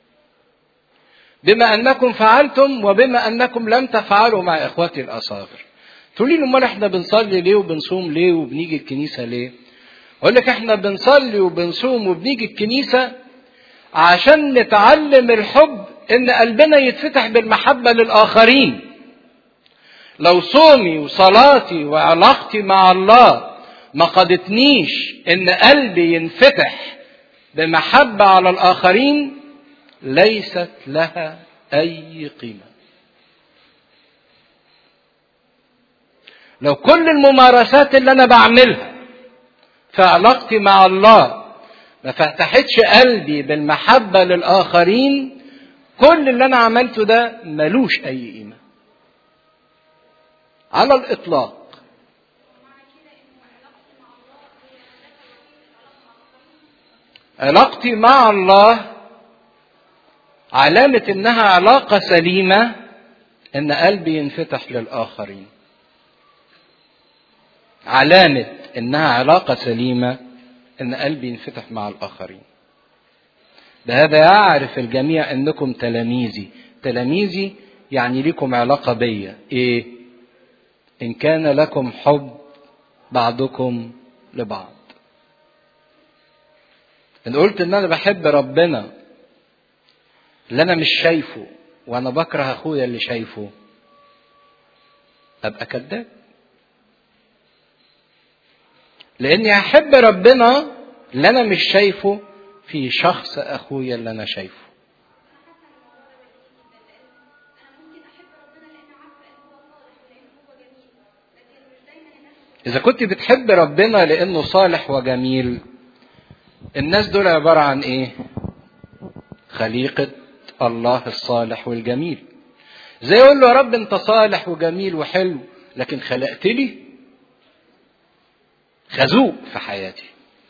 بما أنكم فعلتم وبما أنكم لم تفعلوا مع إخوتي الأصاغر تقولي لي امال احنا بنصلي ليه وبنصوم ليه وبنيجي الكنيسه ليه؟ اقول لك احنا بنصلي وبنصوم وبنيجي الكنيسه عشان نتعلم الحب ان قلبنا يتفتح بالمحبه للاخرين. لو صومي وصلاتي وعلاقتي مع الله ما قادتنيش ان قلبي ينفتح بمحبه على الاخرين ليست لها اي قيمه. لو كل الممارسات اللي انا بعملها في علاقتي مع الله ما فتحتش قلبي بالمحبه للاخرين كل اللي انا عملته ده ملوش اي قيمه على الاطلاق علاقتي مع الله علامه انها علاقه سليمه ان قلبي ينفتح للاخرين علامة إنها علاقة سليمة إن قلبي ينفتح مع الآخرين. بهذا يعرف الجميع إنكم تلاميذي، تلاميذي يعني لكم علاقة بيا، إيه؟ إن كان لكم حب بعضكم لبعض. إن قلت إن أنا بحب ربنا اللي أنا مش شايفه وأنا بكره أخويا اللي شايفه أبقى كذاب. لاني احب ربنا اللي انا مش شايفه في شخص اخويا اللي انا شايفه اذا كنت بتحب ربنا لانه صالح وجميل الناس دول عباره عن ايه خليقه الله الصالح والجميل زي يقول له يا رب انت صالح وجميل وحلو لكن خلقت لي خازوق في حياتي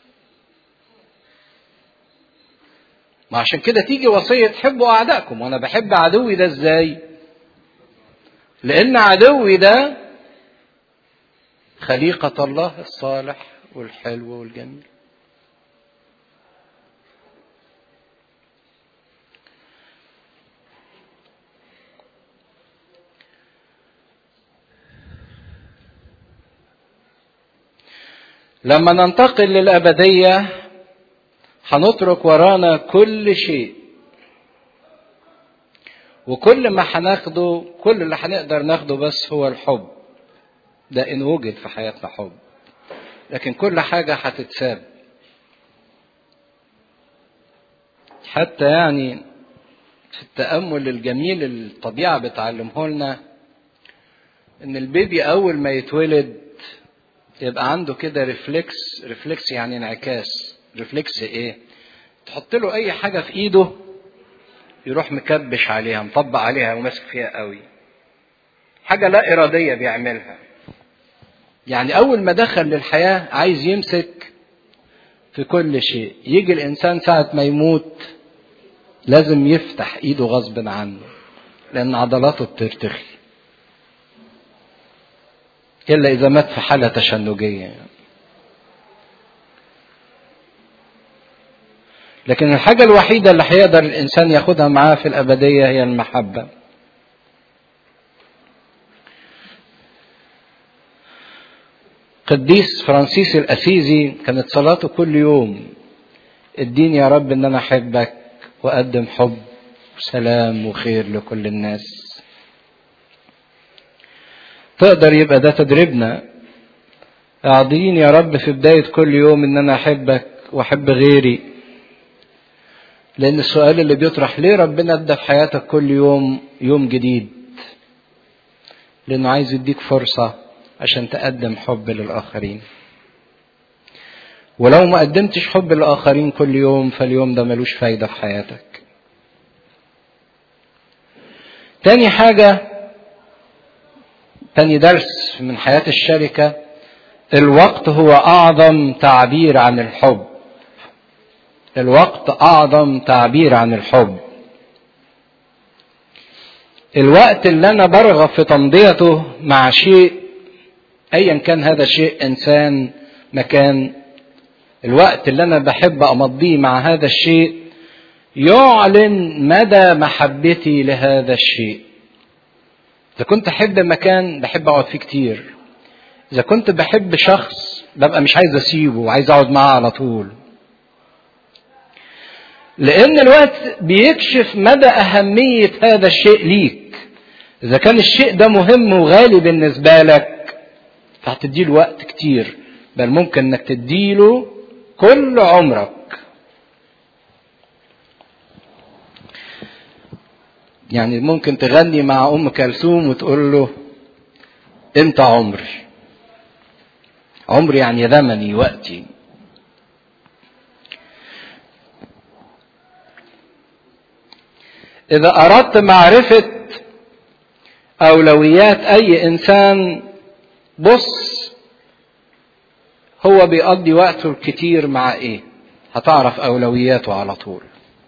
ما عشان كده تيجي وصية حبوا أعدائكم وأنا بحب عدوي ده إزاي؟ لأن عدوي ده خليقة الله الصالح والحلو والجميل لما ننتقل للأبدية هنترك ورانا كل شيء وكل ما هناخده كل اللي هنقدر ناخده بس هو الحب ده إن وجد في حياتنا حب لكن كل حاجة هتتساب حتى يعني في التأمل الجميل الطبيعة بتعلمه لنا إن البيبي أول ما يتولد يبقى عنده كده ريفلكس ريفلكس يعني انعكاس ريفلكس إيه؟ تحط له أي حاجة في إيده يروح مكبش عليها مطبق عليها وماسك فيها قوي حاجة لا إرادية بيعملها يعني أول ما دخل للحياة عايز يمسك في كل شيء يجي الإنسان ساعة ما يموت لازم يفتح إيده غصب عنه لأن عضلاته بترتخي إلا إذا مات في حالة تشنجية يعني. لكن الحاجة الوحيدة اللي هيقدر الإنسان ياخدها معاه في الأبدية هي المحبة قديس فرانسيس الأسيزي كانت صلاته كل يوم اديني يا رب ان انا احبك واقدم حب وسلام وخير لكل الناس تقدر يبقى ده تدريبنا اعطيني يا رب في بداية كل يوم ان انا احبك واحب غيري لان السؤال اللي بيطرح ليه ربنا ادى في حياتك كل يوم يوم جديد لانه عايز يديك فرصة عشان تقدم حب للاخرين ولو ما قدمتش حب للآخرين كل يوم فاليوم ده ملوش فايدة في حياتك تاني حاجة تاني درس من حياة الشركة الوقت هو أعظم تعبير عن الحب الوقت أعظم تعبير عن الحب الوقت اللي أنا برغب في تمضيته مع شيء أيا كان هذا الشيء إنسان مكان الوقت اللي انا بحب امضيه مع هذا الشيء يعلن مدى محبتي لهذا الشيء اذا كنت احب مكان بحب اقعد فيه كتير اذا كنت بحب شخص ببقى مش عايز اسيبه وعايز اقعد معاه على طول لان الوقت بيكشف مدى اهميه هذا الشيء ليك اذا كان الشيء ده مهم وغالي بالنسبه لك فهتديله وقت كتير بل ممكن انك تديله كل عمرك يعني ممكن تغني مع ام كلثوم وتقول له انت عمري عمري يعني زمني وقتي اذا اردت معرفه اولويات اي انسان بص هو بيقضي وقته الكتير مع ايه هتعرف اولوياته على طول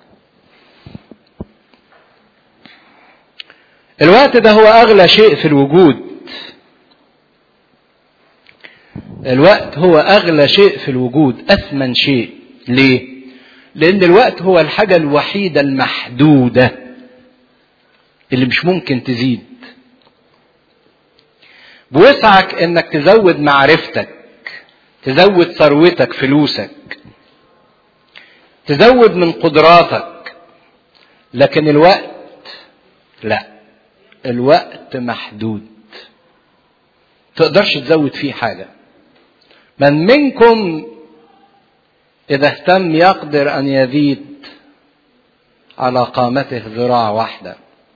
الوقت ده هو اغلى شيء في الوجود الوقت هو اغلى شيء في الوجود اثمن شيء ليه لان الوقت هو الحاجه الوحيده المحدوده اللي مش ممكن تزيد بوسعك انك تزود معرفتك تزود ثروتك فلوسك تزود من قدراتك لكن الوقت لا الوقت محدود تقدرش تزود فيه حاجة من منكم إذا اهتم يقدر أن يزيد على قامته ذراع واحدة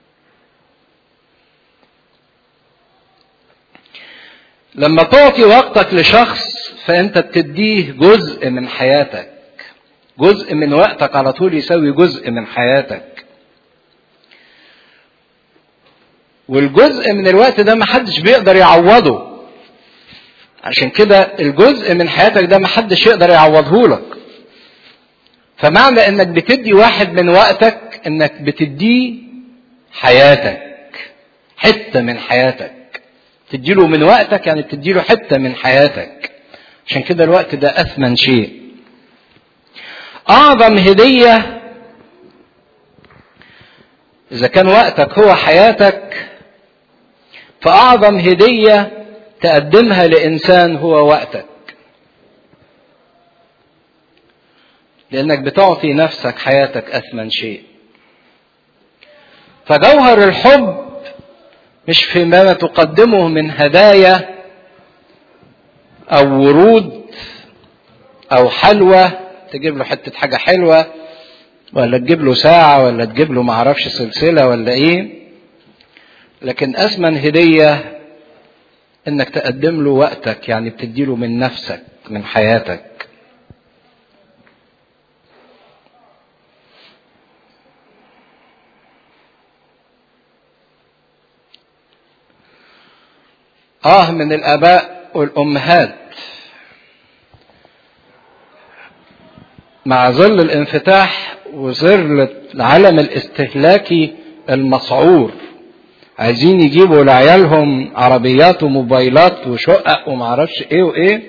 لما تعطي وقتك لشخص فانت بتديه جزء من حياتك جزء من وقتك على طول يساوي جزء من حياتك والجزء من الوقت ده محدش بيقدر يعوضه عشان كده الجزء من حياتك ده محدش يقدر يعوضه لك فمعنى انك بتدي واحد من وقتك انك بتديه حياتك حته من حياتك تديله من وقتك يعني بتديله حته من حياتك عشان كده الوقت ده اثمن شيء اعظم هديه اذا كان وقتك هو حياتك فاعظم هديه تقدمها لانسان هو وقتك لانك بتعطي نفسك حياتك اثمن شيء فجوهر الحب مش فيما تقدمه من هدايا او ورود او حلوى تجيب له حته حاجه حلوه ولا تجيب له ساعة ولا تجيب له معرفش سلسلة ولا ايه لكن أثمن هدية انك تقدم له وقتك يعني بتديله من نفسك من حياتك آه من الآباء والأمهات مع ظل الانفتاح وظل العالم الاستهلاكي المسعور عايزين يجيبوا لعيالهم عربيات وموبايلات وشقق ومعرفش ايه وايه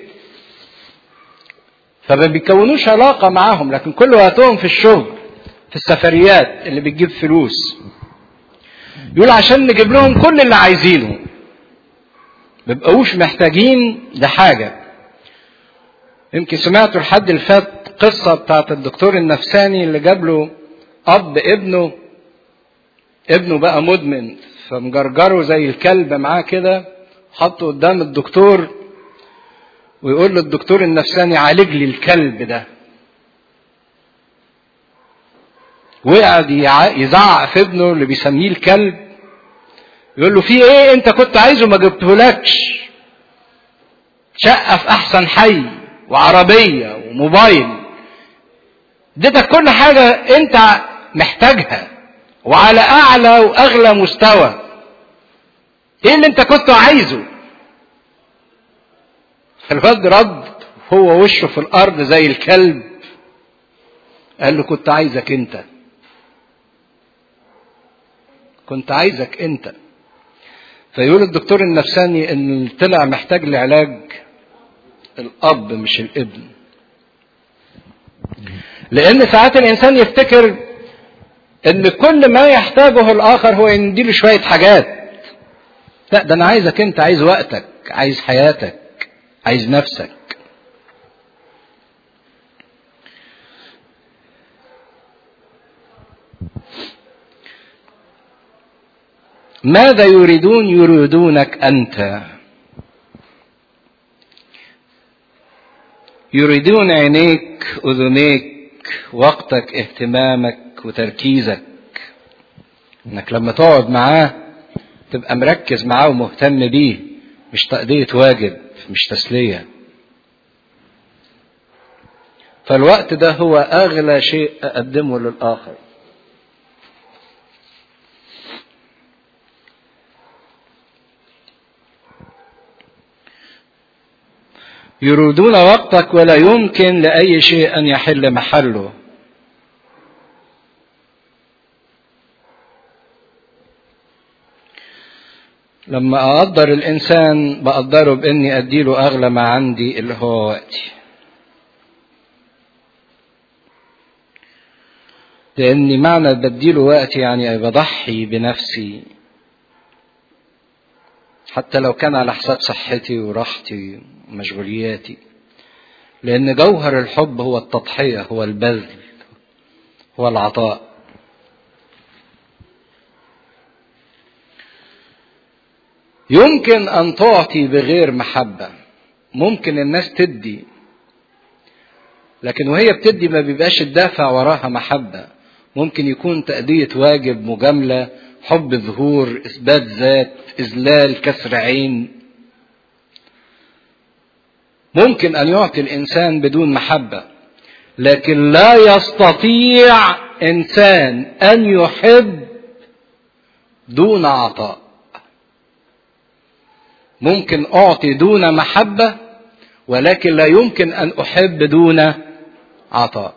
فما بيكونوش علاقة معاهم لكن كل وقتهم في الشغل في السفريات اللي بتجيب فلوس يقول عشان نجيب لهم كل اللي عايزينه بيبقوش محتاجين لحاجة يمكن سمعتوا الحد اللي فات قصة بتاعت الدكتور النفساني اللي جاب له أب ابنه ابنه بقى مدمن فمجرجره زي الكلب معاه كده حطه قدام الدكتور ويقول للدكتور النفساني عالج لي الكلب ده وقعد يزعق في ابنه اللي بيسميه الكلب يقول له في ايه انت كنت عايزه ما جبتهولكش شقة في احسن حي وعربية وموبايل اديتك كل حاجة انت محتاجها وعلى اعلى واغلى مستوى ايه اللي انت كنت عايزه الواد رد هو وشه في الارض زي الكلب قال له كنت عايزك انت كنت عايزك انت فيقول الدكتور النفساني ان طلع محتاج لعلاج الاب مش الابن لان ساعات الانسان يفتكر ان كل ما يحتاجه الاخر هو يديله شويه حاجات لا ده انا عايزك انت عايز وقتك عايز حياتك عايز نفسك ماذا يريدون يريدونك انت يريدون عينيك اذنيك وقتك اهتمامك وتركيزك انك لما تقعد معاه تبقى مركز معاه ومهتم بيه مش تأدية واجب مش تسلية فالوقت ده هو أغلى شيء أقدمه للآخر يريدون وقتك ولا يمكن لأي شيء أن يحل محله لما أقدر الإنسان بقدره بإني أديله أغلى ما عندي اللي هو وقتي لأني معنى بديله وقتي يعني بضحي بنفسي حتى لو كان على حساب صحتي وراحتي ومشغولياتي لأن جوهر الحب هو التضحية هو البذل هو العطاء يمكن أن تعطي بغير محبة ممكن الناس تدي لكن وهي بتدي ما بيبقاش الدافع وراها محبة ممكن يكون تأدية واجب مجاملة حب ظهور إثبات ذات إذلال كسر عين ممكن أن يعطي الإنسان بدون محبة لكن لا يستطيع إنسان أن يحب دون عطاء ممكن أعطي دون محبة ولكن لا يمكن أن أحب دون عطاء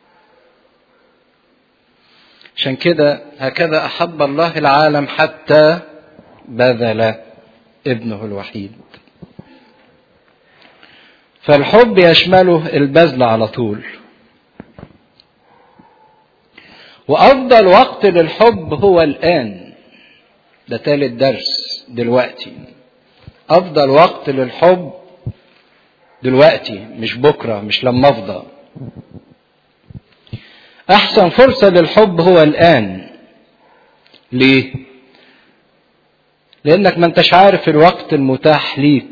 عشان كده هكذا أحب الله العالم حتى بذل ابنه الوحيد فالحب يشمله البذل على طول وأفضل وقت للحب هو الآن ده تالت درس دلوقتي أفضل وقت للحب دلوقتي مش بكرة مش لما أفضى أحسن فرصة للحب هو الآن ليه؟ لأنك ما أنتش عارف الوقت المتاح ليك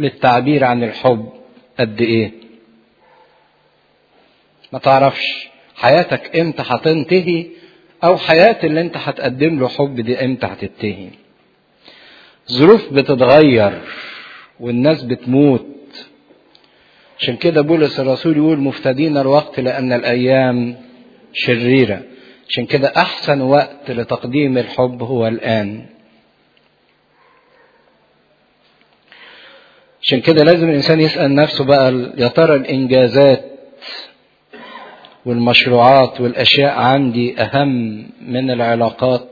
للتعبير عن الحب قد إيه؟ ما تعرفش حياتك امتى هتنتهي او حياة اللي انت هتقدم له حب دي امتى هتنتهي ظروف بتتغير والناس بتموت عشان كده بولس الرسول يقول مفتدين الوقت لان الايام شريرة عشان كده احسن وقت لتقديم الحب هو الان عشان كده لازم الانسان يسال نفسه بقى يا ترى الانجازات والمشروعات والاشياء عندي اهم من العلاقات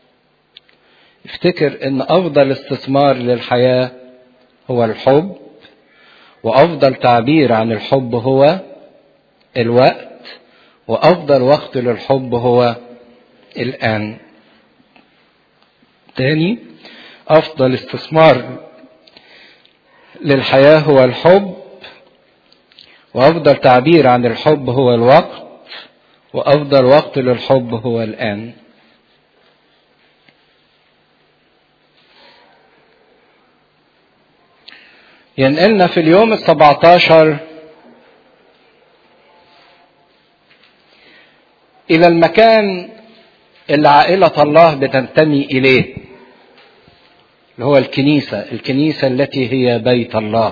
افتكر ان افضل استثمار للحياه هو الحب وافضل تعبير عن الحب هو الوقت وافضل وقت للحب هو الان تاني افضل استثمار للحياه هو الحب وافضل تعبير عن الحب هو الوقت وافضل وقت للحب هو الان ينقلنا في اليوم السبعتاشر الى المكان اللي عائلة الله بتنتمي اليه اللي هو الكنيسة الكنيسة التي هي بيت الله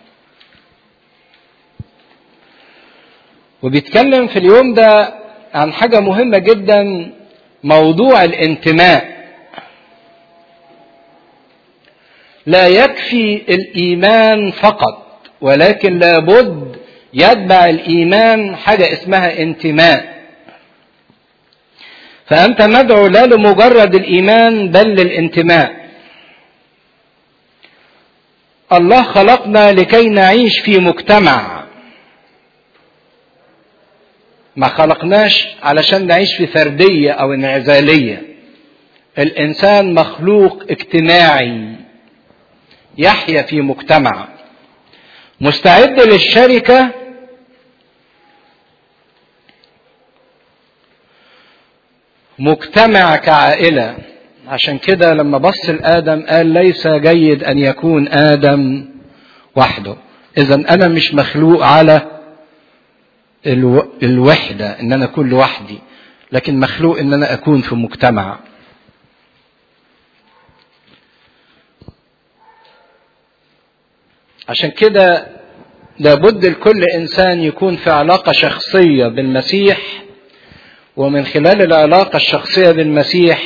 وبيتكلم في اليوم ده عن حاجة مهمة جدا موضوع الانتماء لا يكفي الايمان فقط ولكن لابد يتبع الايمان حاجه اسمها انتماء فانت مدعو لا لمجرد الايمان بل للانتماء الله خلقنا لكي نعيش في مجتمع ما خلقناش علشان نعيش في فرديه او انعزاليه الانسان مخلوق اجتماعي يحيا في مجتمع مستعد للشركة مجتمع كعائلة عشان كده لما بص لآدم قال ليس جيد أن يكون آدم وحده إذا أنا مش مخلوق على الو... الوحدة إن أنا أكون لوحدي لكن مخلوق إن أنا أكون في مجتمع عشان كده لابد لكل انسان يكون في علاقه شخصيه بالمسيح ومن خلال العلاقه الشخصيه بالمسيح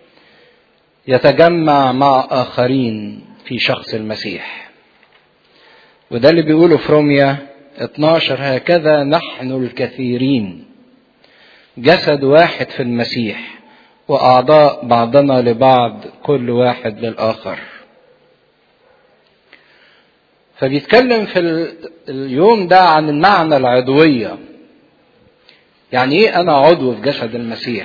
يتجمع مع اخرين في شخص المسيح وده اللي بيقوله في روميا 12 هكذا نحن الكثيرين جسد واحد في المسيح واعضاء بعضنا لبعض كل واحد للاخر فبيتكلم في اليوم ده عن المعنى العضوية يعني ايه انا عضو في جسد المسيح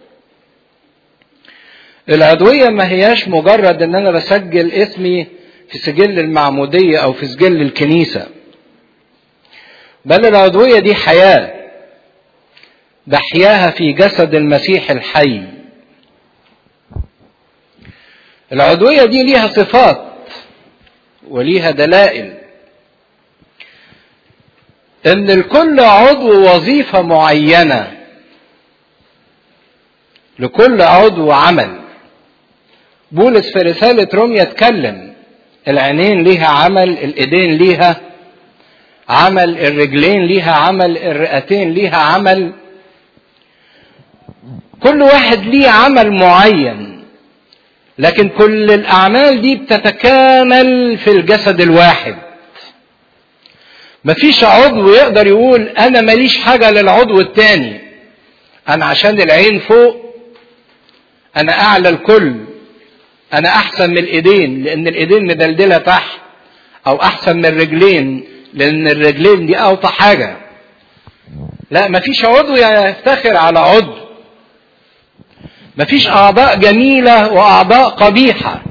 العضوية ما هياش مجرد ان انا بسجل اسمي في سجل المعمودية او في سجل الكنيسة بل العضوية دي حياة بحياها في جسد المسيح الحي العضوية دي ليها صفات وليها دلائل ان لكل عضو وظيفه معينه لكل عضو عمل بولس في رساله روميا اتكلم العينين ليها عمل الايدين ليها عمل الرجلين ليها عمل الرئتين ليها عمل كل واحد ليه عمل معين لكن كل الاعمال دي بتتكامل في الجسد الواحد مفيش عضو يقدر يقول انا ماليش حاجه للعضو التاني انا عشان العين فوق انا اعلى الكل انا احسن من الايدين لان الايدين مدلدله تحت او احسن من الرجلين لان الرجلين دي اوطى حاجه لا مفيش عضو يفتخر على عضو مفيش اعضاء جميله واعضاء قبيحه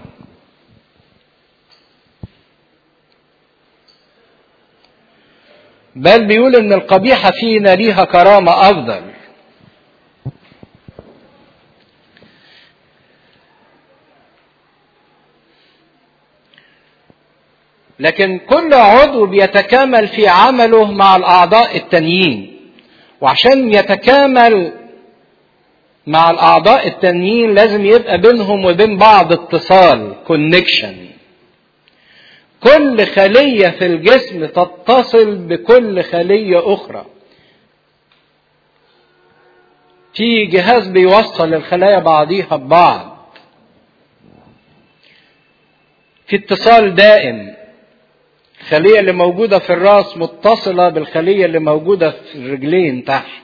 بل بيقول ان القبيحه فينا ليها كرامه افضل لكن كل عضو بيتكامل في عمله مع الاعضاء التانيين وعشان يتكامل مع الاعضاء التانيين لازم يبقى بينهم وبين بعض اتصال كونكشن كل خليه في الجسم تتصل بكل خليه اخرى في جهاز بيوصل الخلايا بعضيها ببعض في اتصال دائم الخلية اللي موجودة في الراس متصلة بالخلية اللي موجودة في الرجلين تحت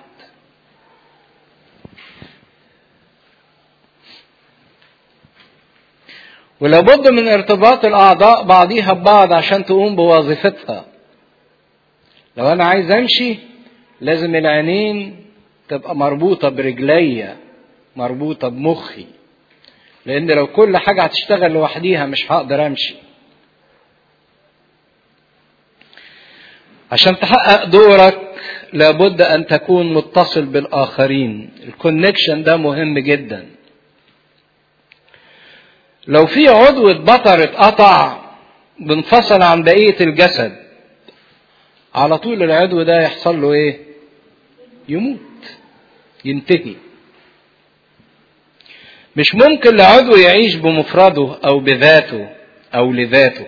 ولابد من ارتباط الأعضاء بعضيها ببعض عشان تقوم بوظيفتها لو أنا عايز أمشي لازم العينين تبقى مربوطة برجليا مربوطة بمخي لأن لو كل حاجة هتشتغل لوحديها مش هقدر أمشي عشان تحقق دورك لابد أن تكون متصل بالآخرين الكونكشن ده مهم جدا لو في عضو اتبطر اتقطع بانفصل عن بقية الجسد على طول العضو ده يحصل له ايه يموت ينتهي مش ممكن لعضو يعيش بمفرده او بذاته او لذاته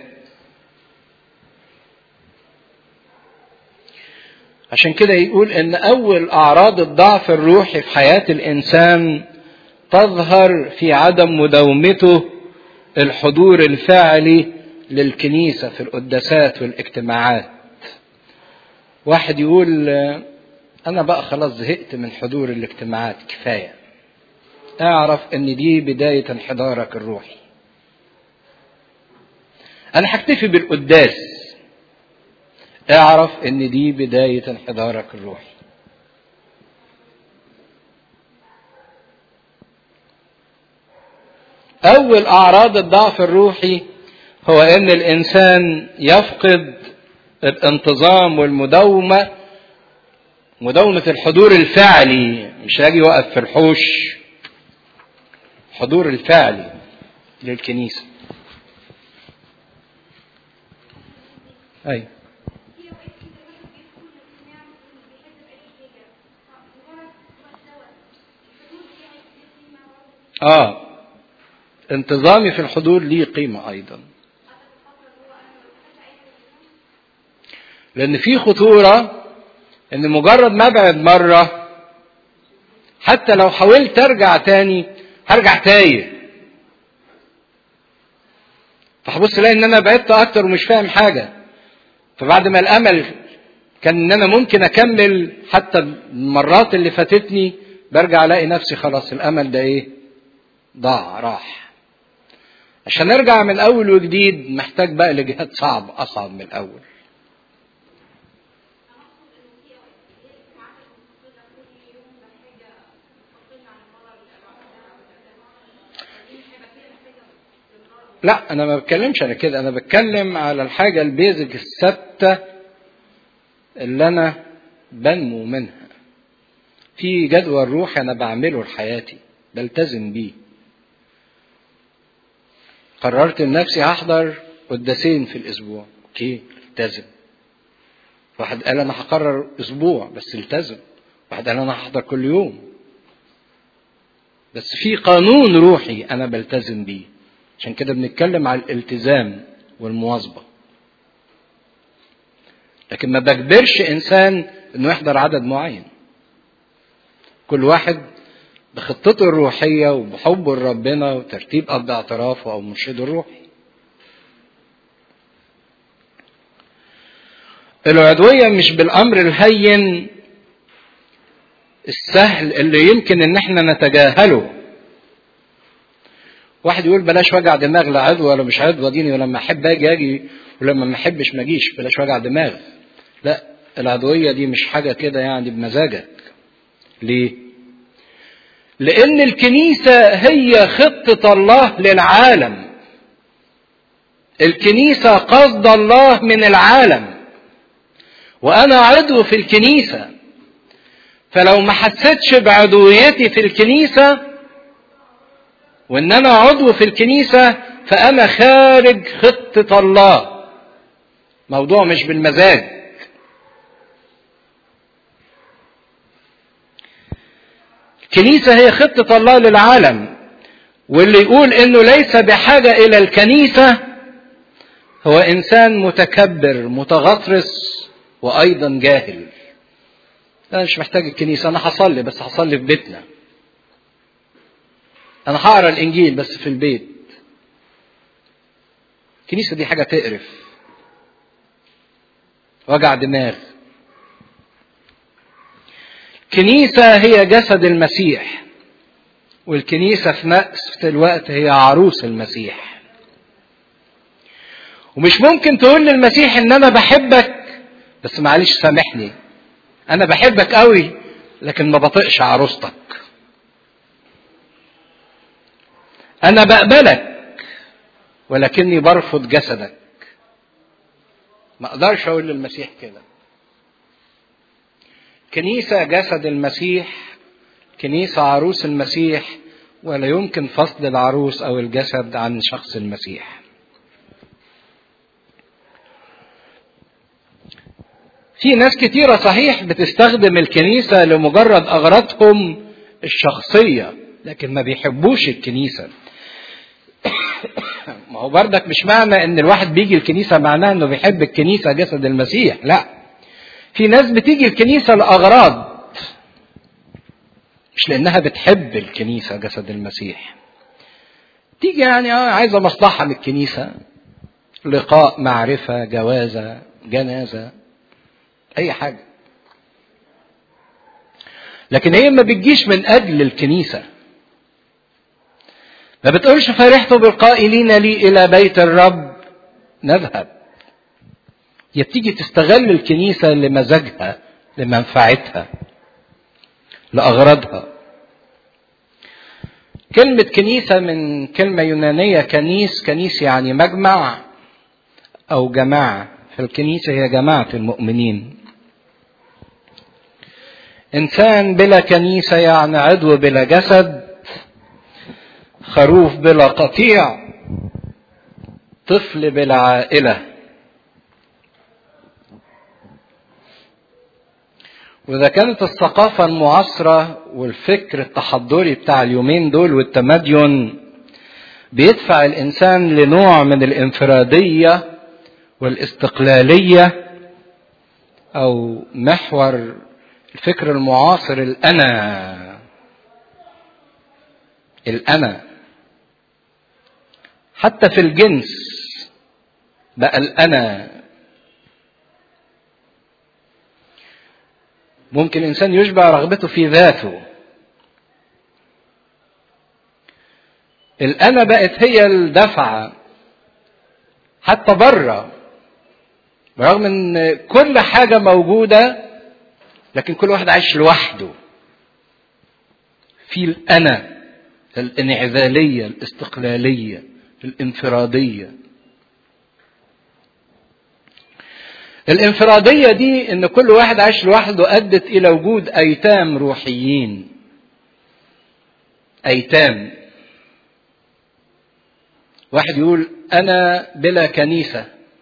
عشان كده يقول ان اول اعراض الضعف الروحي في حياه الانسان تظهر في عدم مداومته الحضور الفعلي للكنيسه في القداسات والاجتماعات واحد يقول انا بقى خلاص زهقت من حضور الاجتماعات كفايه اعرف ان دي بدايه انحدارك الروحي انا هكتفي بالقداس اعرف ان دي بدايه انحدارك الروحي اول اعراض الضعف الروحي هو ان الانسان يفقد الانتظام والمداومه مداومه الحضور الفعلي مش هاجي يوقف في الحوش الحضور الفعلي للكنيسه ايوه اه انتظامي في الحضور ليه قيمة أيضا لأن في خطورة إن مجرد ما أبعد مرة حتى لو حاولت أرجع تاني هرجع تايه فهبص الاقي ان انا بعدت اكتر ومش فاهم حاجه فبعد ما الامل كان ان انا ممكن اكمل حتى المرات اللي فاتتني برجع الاقي نفسي خلاص الامل ده ايه ضاع راح عشان ارجع من الاول وجديد محتاج بقى لجهاد صعب اصعب من الاول لا انا ما بتكلمش على كده انا بتكلم على الحاجه البيزك الثابته اللي انا بنمو منها في جدول روحي انا بعمله لحياتي بلتزم بيه قررت لنفسي هحضر قداسين في الاسبوع اوكي التزم واحد قال انا هقرر اسبوع بس التزم واحد قال انا هحضر كل يوم بس في قانون روحي انا بلتزم بيه عشان كده بنتكلم على الالتزام والمواظبه لكن ما بجبرش انسان انه يحضر عدد معين كل واحد بخطته الروحية وبحبه لربنا وترتيب أب اعترافه أو مرشده الروحي. العضوية مش بالأمر الهين السهل اللي يمكن إن احنا نتجاهله. واحد يقول بلاش وجع دماغ لا عضو ولا مش عضو ديني ولما أحب أجي أجي ولما ما أحبش ما أجيش بلاش وجع دماغ. لا العضوية دي مش حاجة كده يعني بمزاجك. ليه؟ لأن الكنيسة هي خطة الله للعالم. الكنيسة قصد الله من العالم. وأنا عضو في الكنيسة. فلو ما حسيتش بعضويتي في الكنيسة وإن أنا عضو في الكنيسة فأنا خارج خطة الله. موضوع مش بالمزاج. الكنيسة هي خطة الله للعالم واللي يقول انه ليس بحاجة الى الكنيسة هو انسان متكبر متغطرس وايضا جاهل انا مش محتاج الكنيسة انا هصلي بس هصلي في بيتنا انا هقرا الانجيل بس في البيت الكنيسة دي حاجة تقرف وجع دماغ كنيسة هي جسد المسيح والكنيسة في نفس الوقت هي عروس المسيح ومش ممكن تقول للمسيح ان انا بحبك بس معلش سامحني انا بحبك قوي لكن ما بطيقش عروستك انا بقبلك ولكني برفض جسدك ما اقدرش اقول للمسيح كده كنيسة جسد المسيح كنيسة عروس المسيح ولا يمكن فصل العروس أو الجسد عن شخص المسيح في ناس كتيرة صحيح بتستخدم الكنيسة لمجرد أغراضهم الشخصية لكن ما بيحبوش الكنيسة ما هو بردك مش معنى ان الواحد بيجي الكنيسة معناه انه بيحب الكنيسة جسد المسيح لا في ناس بتيجي الكنيسة لأغراض مش لأنها بتحب الكنيسة جسد المسيح تيجي يعني اه عايزة مصلحة من الكنيسة لقاء معرفة جوازة جنازة أي حاجة لكن هي ما بتجيش من أجل الكنيسة ما بتقولش فرحت بالقائلين لي إلى بيت الرب نذهب هي بتيجي تستغل الكنيسة لمزاجها لمنفعتها لأغراضها كلمة كنيسة من كلمة يونانية كنيس كنيس يعني مجمع أو جماعة فالكنيسة هي جماعة المؤمنين إنسان بلا كنيسة يعني عضو بلا جسد خروف بلا قطيع طفل بلا عائله وإذا كانت الثقافة المعاصرة والفكر التحضري بتاع اليومين دول والتمدين بيدفع الإنسان لنوع من الانفرادية والاستقلالية أو محور الفكر المعاصر الأنا الأنا حتى في الجنس بقى الأنا ممكن الانسان يشبع رغبته في ذاته الانا بقت هي الدفعه حتى بره برغم ان كل حاجه موجوده لكن كل واحد عايش لوحده في الانا الانعزاليه الاستقلاليه الانفراديه الانفرادية دي ان كل واحد عايش لوحده ادت الى وجود ايتام روحيين ايتام واحد يقول انا بلا كنيسة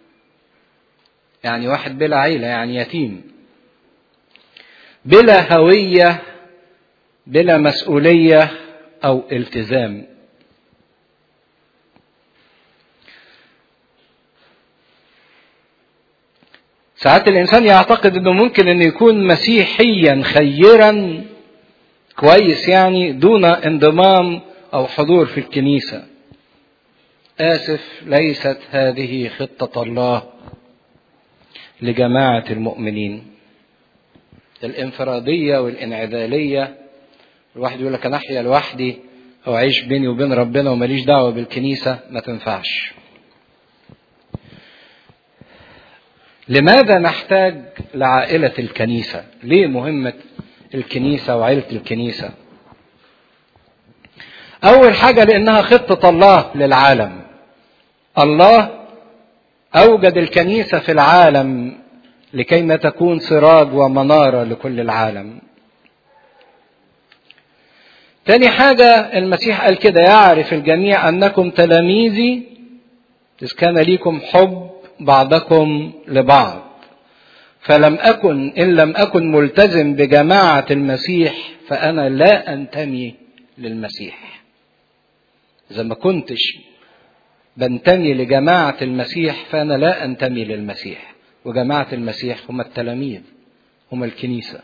يعني واحد بلا عيلة يعني يتيم بلا هوية بلا مسؤولية او التزام ساعات الانسان يعتقد انه ممكن انه يكون مسيحيا خيرا كويس يعني دون انضمام او حضور في الكنيسه اسف ليست هذه خطه الله لجماعه المؤمنين الانفراديه والانعزاليه الواحد يقول لك انا احيا لوحدي او اعيش بيني وبين ربنا وماليش دعوه بالكنيسه ما تنفعش لماذا نحتاج لعائلة الكنيسة؟ ليه مهمة الكنيسة وعائلة الكنيسة؟ أول حاجة لأنها خطة الله للعالم. الله أوجد الكنيسة في العالم لكيما تكون سراج ومنارة لكل العالم. تاني حاجة المسيح قال كده يعرف الجميع أنكم تلاميذي إذ كان ليكم حب بعضكم لبعض فلم أكن إن لم أكن ملتزم بجماعة المسيح فأنا لا أنتمي للمسيح إذا ما كنتش بنتمي لجماعة المسيح فأنا لا أنتمي للمسيح وجماعة المسيح هم التلاميذ هم الكنيسة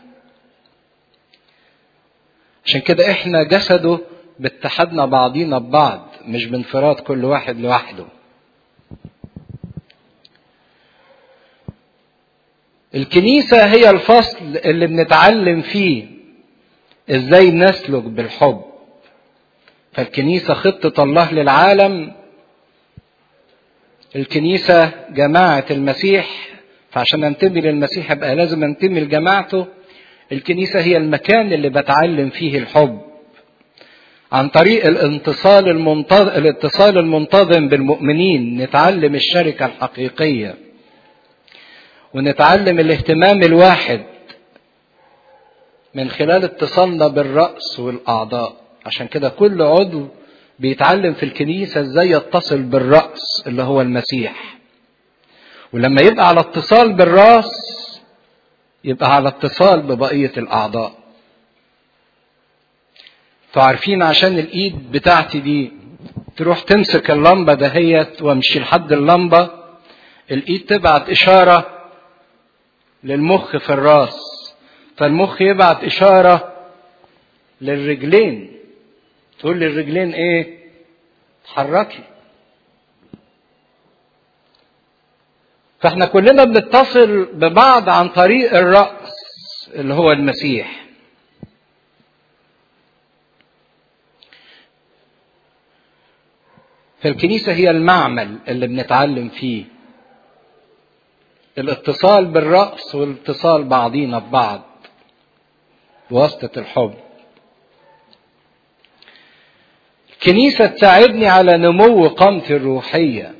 عشان كده احنا جسده باتحادنا بعضينا ببعض مش بانفراد كل واحد لوحده الكنيسة هي الفصل اللي بنتعلم فيه ازاي نسلك بالحب فالكنيسة خطة الله للعالم الكنيسة جماعة المسيح فعشان انتمي للمسيح يبقى لازم انتمي لجماعته الكنيسة هي المكان اللي بتعلم فيه الحب عن طريق الانتصال المنتظم الاتصال المنتظم بالمؤمنين نتعلم الشركة الحقيقية ونتعلم الاهتمام الواحد من خلال اتصالنا بالرأس والأعضاء عشان كده كل عضو بيتعلم في الكنيسة ازاي يتصل بالرأس اللي هو المسيح ولما يبقى على اتصال بالراس يبقى على اتصال ببقية الأعضاء فعارفين عشان الإيد بتاعتي دي تروح تمسك اللمبة دهيت وامشي لحد اللمبة الإيد تبعت إشارة للمخ في الراس فالمخ يبعت إشارة للرجلين تقول للرجلين إيه؟ اتحركي فاحنا كلنا بنتصل ببعض عن طريق الرأس اللي هو المسيح فالكنيسة هي المعمل اللي بنتعلم فيه الاتصال بالرأس والاتصال بعضينا ببعض بواسطة الحب الكنيسة تساعدني على نمو قامتي الروحيه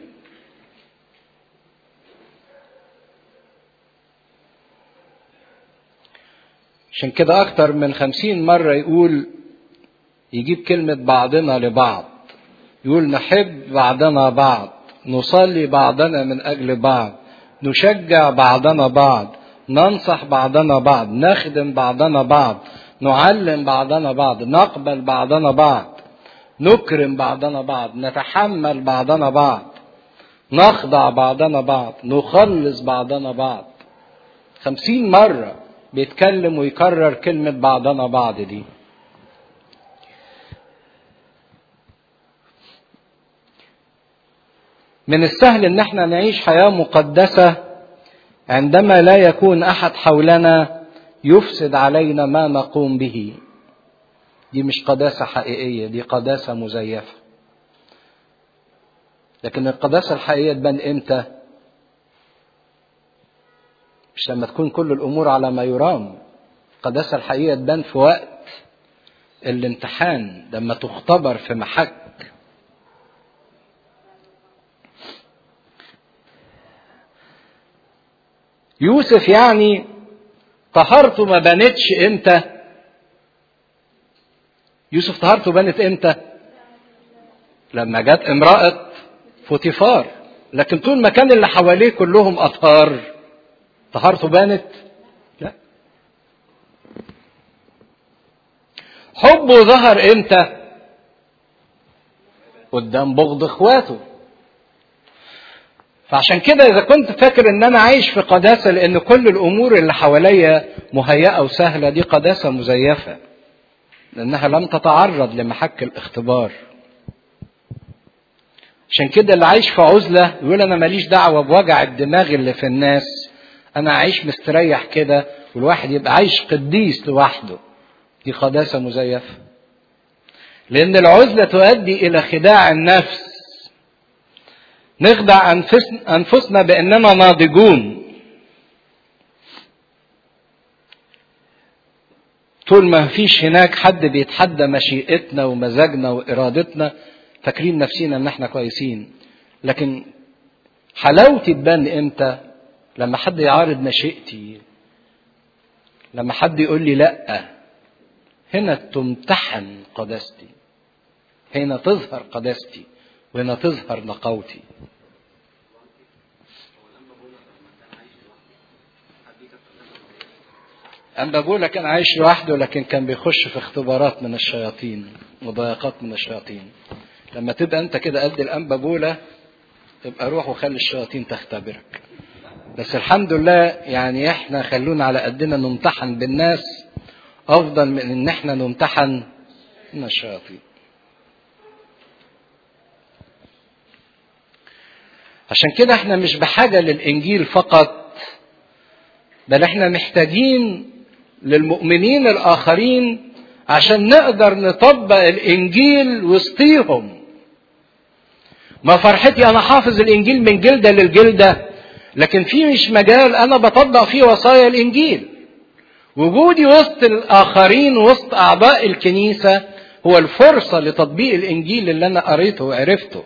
عشان كده أكتر من خمسين مرة يقول يجيب كلمة بعضنا لبعض يقول نحب بعضنا بعض نصلي بعضنا من أجل بعض نشجع بعضنا بعض ننصح بعضنا بعض نخدم بعضنا بعض نعلم بعضنا بعض نقبل بعضنا بعض نكرم بعضنا بعض نتحمل بعضنا بعض نخضع بعضنا بعض نخلص بعضنا بعض خمسين مرة بيتكلم ويكرر كلمة بعضنا بعض دي من السهل ان احنا نعيش حياة مقدسة عندما لا يكون احد حولنا يفسد علينا ما نقوم به دي مش قداسة حقيقية دي قداسة مزيفة لكن القداسة الحقيقية تبان امتى مش لما تكون كل الامور على ما يرام القداسه الحقيقيه تبان في وقت الامتحان لما تختبر في محك يوسف يعني طهارته ما بانتش امتى يوسف طهارته بانت امتى لما جت امرأة فوتيفار لكن طول ما كان اللي حواليه كلهم أطهار طهارته بانت لا حبه ظهر امتى قدام بغض اخواته فعشان كده اذا كنت فاكر ان انا عايش في قداسه لان كل الامور اللي حواليا مهيئه وسهله دي قداسه مزيفه لانها لم تتعرض لمحك الاختبار عشان كده اللي عايش في عزله يقول انا ماليش دعوه بوجع الدماغ اللي في الناس انا عايش مستريح كده والواحد يبقى عايش قديس لوحده دي قداسه مزيفه لان العزله تؤدي الى خداع النفس نخدع انفسنا باننا ناضجون طول ما فيش هناك حد بيتحدى مشيئتنا ومزاجنا وارادتنا فاكرين نفسينا ان احنا كويسين لكن حلاوتي تبان امتى لما حد يعارض مشيئتي لما حد يقول لي لا هنا تمتحن قداستي هنا تظهر قداستي وهنا تظهر نقاوتي أنبا بولا كان عايش لوحده لكن كان بيخش في اختبارات من الشياطين مضايقات من الشياطين لما تبقى أنت كده قد الأنبا بولا يبقى روح وخلي الشياطين تختبرك بس الحمد لله يعني احنا خلونا على قدنا نمتحن بالناس افضل من ان احنا نمتحن من الشياطين عشان كده احنا مش بحاجه للانجيل فقط بل احنا محتاجين للمؤمنين الاخرين عشان نقدر نطبق الانجيل وسطيهم ما فرحتي انا حافظ الانجيل من جلده للجلده لكن في مش مجال انا بطبق فيه وصايا الانجيل وجودي وسط الاخرين وسط اعضاء الكنيسه هو الفرصه لتطبيق الانجيل اللي انا قريته وعرفته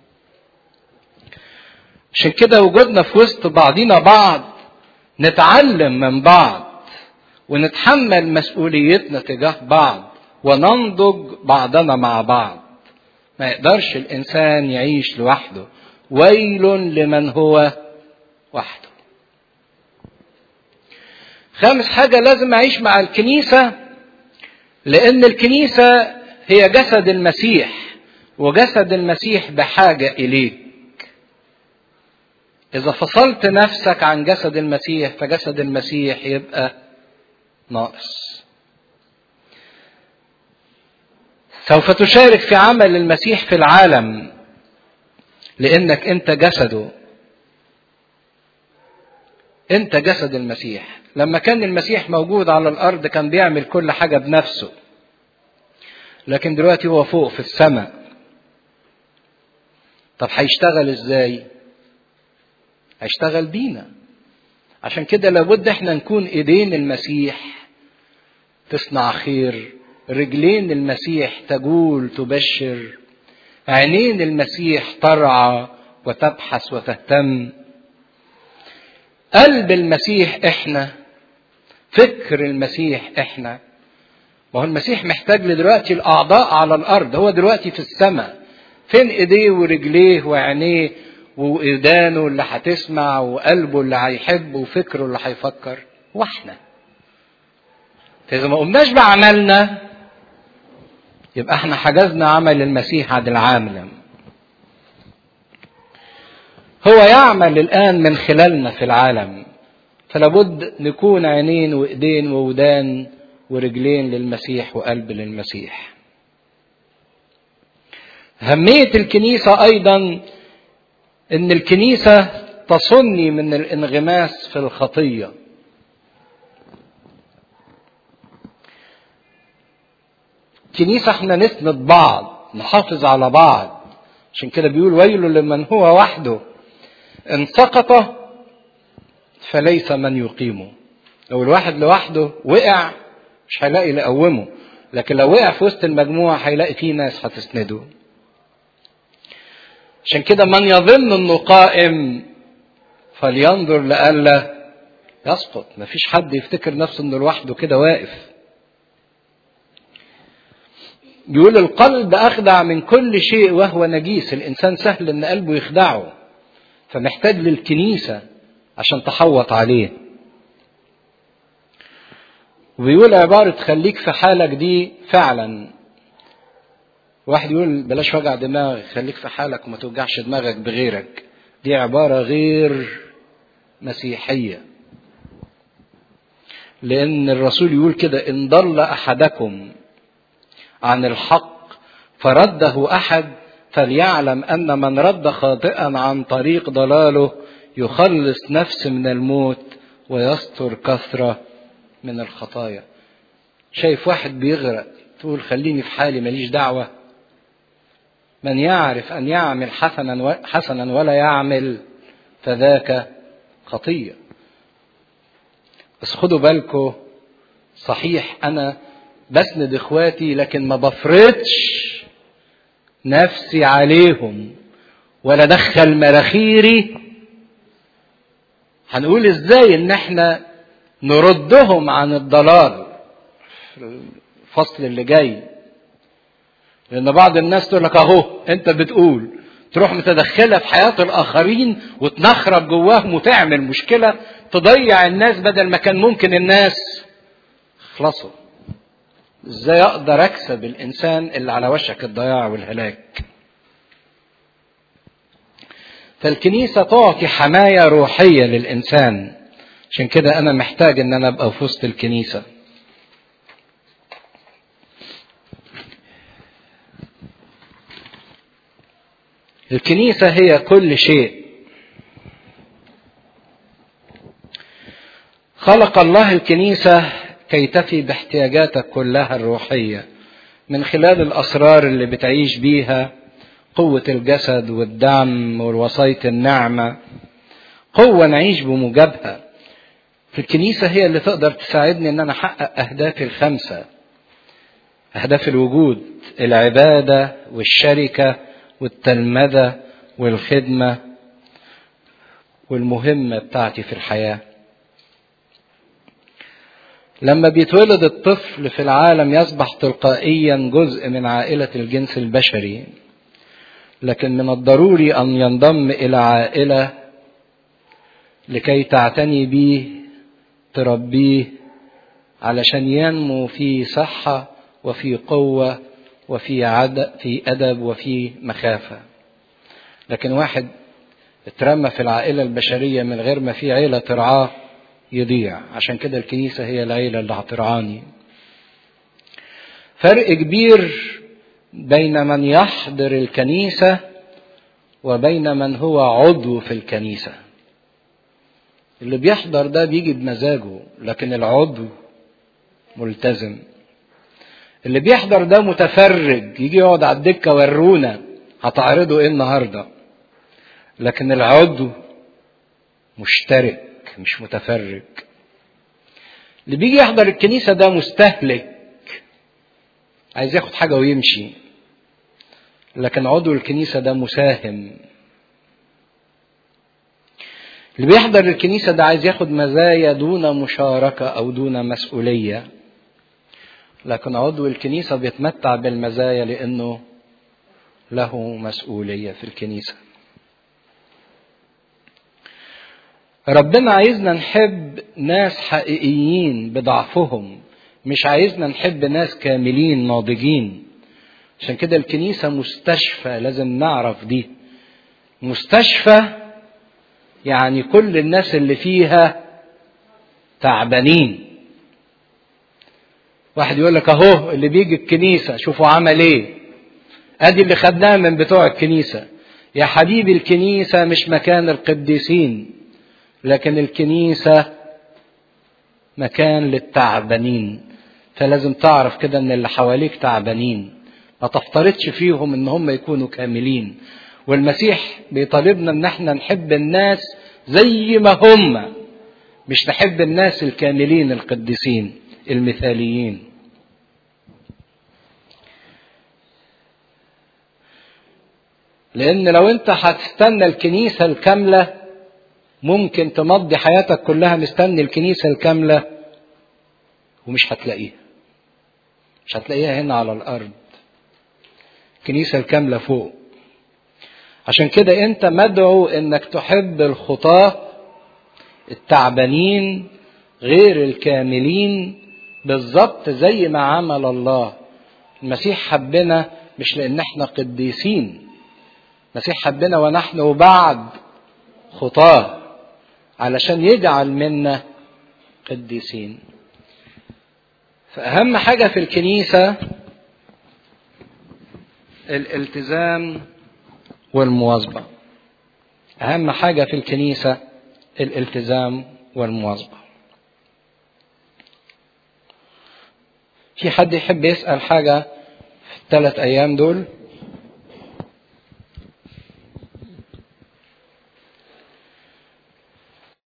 عشان كده وجودنا في وسط بعضينا بعض نتعلم من بعض ونتحمل مسؤوليتنا تجاه بعض وننضج بعضنا مع بعض ما يقدرش الانسان يعيش لوحده ويل لمن هو وحده خامس حاجة لازم أعيش مع الكنيسة لأن الكنيسة هي جسد المسيح وجسد المسيح بحاجة إليك إذا فصلت نفسك عن جسد المسيح فجسد المسيح يبقى ناقص سوف تشارك في عمل المسيح في العالم لأنك أنت جسده انت جسد المسيح لما كان المسيح موجود على الارض كان بيعمل كل حاجه بنفسه لكن دلوقتي هو فوق في السماء طب هيشتغل ازاي هيشتغل بينا عشان كده لابد احنا نكون ايدين المسيح تصنع خير رجلين المسيح تجول تبشر عينين المسيح ترعى وتبحث وتهتم قلب المسيح احنا فكر المسيح احنا ما هو المسيح محتاج دلوقتي الاعضاء على الارض هو دلوقتي في السماء فين ايديه ورجليه وعينيه وايدانه اللي هتسمع وقلبه اللي هيحب وفكره اللي هيفكر واحنا اذا ما قمناش بعملنا يبقى احنا حجزنا عمل المسيح عن العالم هو يعمل الآن من خلالنا في العالم فلابد نكون عينين وإيدين وودان ورجلين للمسيح وقلب للمسيح أهمية الكنيسة أيضا إن الكنيسة تصني من الانغماس في الخطية الكنيسة احنا نسند بعض نحافظ على بعض عشان كده بيقول ويل لمن هو وحده ان سقط فليس من يقيمه لو الواحد لوحده وقع مش هيلاقي اللي يقومه لكن لو وقع في وسط المجموعة هيلاقي فيه ناس هتسنده عشان كده من يظن انه قائم فلينظر لئلا يسقط مفيش حد يفتكر نفسه انه لوحده كده واقف بيقول القلب اخدع من كل شيء وهو نجيس الانسان سهل ان قلبه يخدعه فمحتاج للكنيسة عشان تحوط عليه وبيقول عبارة خليك في حالك دي فعلا واحد يقول بلاش وجع دماغ خليك في حالك وما توجعش دماغك بغيرك دي عبارة غير مسيحية لأن الرسول يقول كده إن ضل أحدكم عن الحق فرده أحد فليعلم أن من رد خاطئا عن طريق ضلاله يخلص نفس من الموت ويستر كثرة من الخطايا شايف واحد بيغرق تقول خليني في حالي ماليش دعوة من يعرف أن يعمل حسنا حسنا ولا يعمل فذاك خطية بس خدوا بالكم صحيح أنا بسند إخواتي لكن ما بفرضش نفسي عليهم ولا دخل مراخيري هنقول ازاي ان احنا نردهم عن الضلال في الفصل اللي جاي لان بعض الناس تقول لك اهو انت بتقول تروح متدخلة في حياة الآخرين وتنخرب جواهم وتعمل مشكلة تضيع الناس بدل ما كان ممكن الناس اخلصوا ازاي اقدر اكسب الانسان اللي على وشك الضياع والهلاك فالكنيسه تعطي حمايه روحيه للانسان عشان كده انا محتاج ان انا ابقى في وسط الكنيسه الكنيسه هي كل شيء خلق الله الكنيسه كي تفي باحتياجاتك كلها الروحيه من خلال الاسرار اللي بتعيش بيها قوه الجسد والدم والوصايه النعمه قوه نعيش بموجبها في الكنيسة هي اللي تقدر تساعدني ان انا احقق اهدافي الخمسة اهداف الوجود العبادة والشركة والتلمذة والخدمة والمهمة بتاعتي في الحياة لما بيتولد الطفل في العالم يصبح تلقائيا جزء من عائلة الجنس البشري لكن من الضروري ان ينضم الى عائلة لكي تعتني به تربيه علشان ينمو في صحة وفي قوة وفي عد في أدب وفي مخافة لكن واحد اترمى في العائلة البشرية من غير ما في عيلة ترعاه يضيع عشان كده الكنيسة هي العيلة اللي هترعاني فرق كبير بين من يحضر الكنيسة وبين من هو عضو في الكنيسه اللي بيحضر ده بيجي بمزاجه لكن العضو ملتزم اللي بيحضر ده متفرج يجي يقعد على الدكه ورونا هتعرضوا ايه النهارده لكن العضو مشترك مش متفرج اللي بيجي يحضر الكنيسه ده مستهلك عايز ياخد حاجه ويمشي لكن عضو الكنيسه ده مساهم اللي بيحضر الكنيسة ده عايز ياخد مزايا دون مشاركة أو دون مسؤولية لكن عضو الكنيسة بيتمتع بالمزايا لأنه له مسؤولية في الكنيسة ربنا عايزنا نحب ناس حقيقيين بضعفهم مش عايزنا نحب ناس كاملين ناضجين عشان كده الكنيسة مستشفى لازم نعرف دي مستشفى يعني كل الناس اللي فيها تعبانين واحد يقول لك اهو اللي بيجي الكنيسه شوفوا عمل ايه ادي اللي خدناه من بتوع الكنيسه يا حبيبي الكنيسه مش مكان القديسين لكن الكنيسه مكان للتعبانين فلازم تعرف كده ان اللي حواليك تعبانين ما تفترضش فيهم ان هم يكونوا كاملين والمسيح بيطالبنا ان احنا نحب الناس زي ما هم مش نحب الناس الكاملين القديسين المثاليين لان لو انت هتستنى الكنيسه الكامله ممكن تمضي حياتك كلها مستني الكنيسه الكامله ومش هتلاقيها مش هتلاقيها هنا على الارض الكنيسه الكامله فوق عشان كده انت مدعو انك تحب الخطاه التعبانين غير الكاملين بالظبط زي ما عمل الله المسيح حبنا مش لان احنا قديسين المسيح حبنا ونحن بعد خطاه علشان يجعل منا قديسين فاهم حاجه في الكنيسه الالتزام والمواظبه اهم حاجه في الكنيسه الالتزام والمواظبه في حد يحب يسال حاجه في الثلاث ايام دول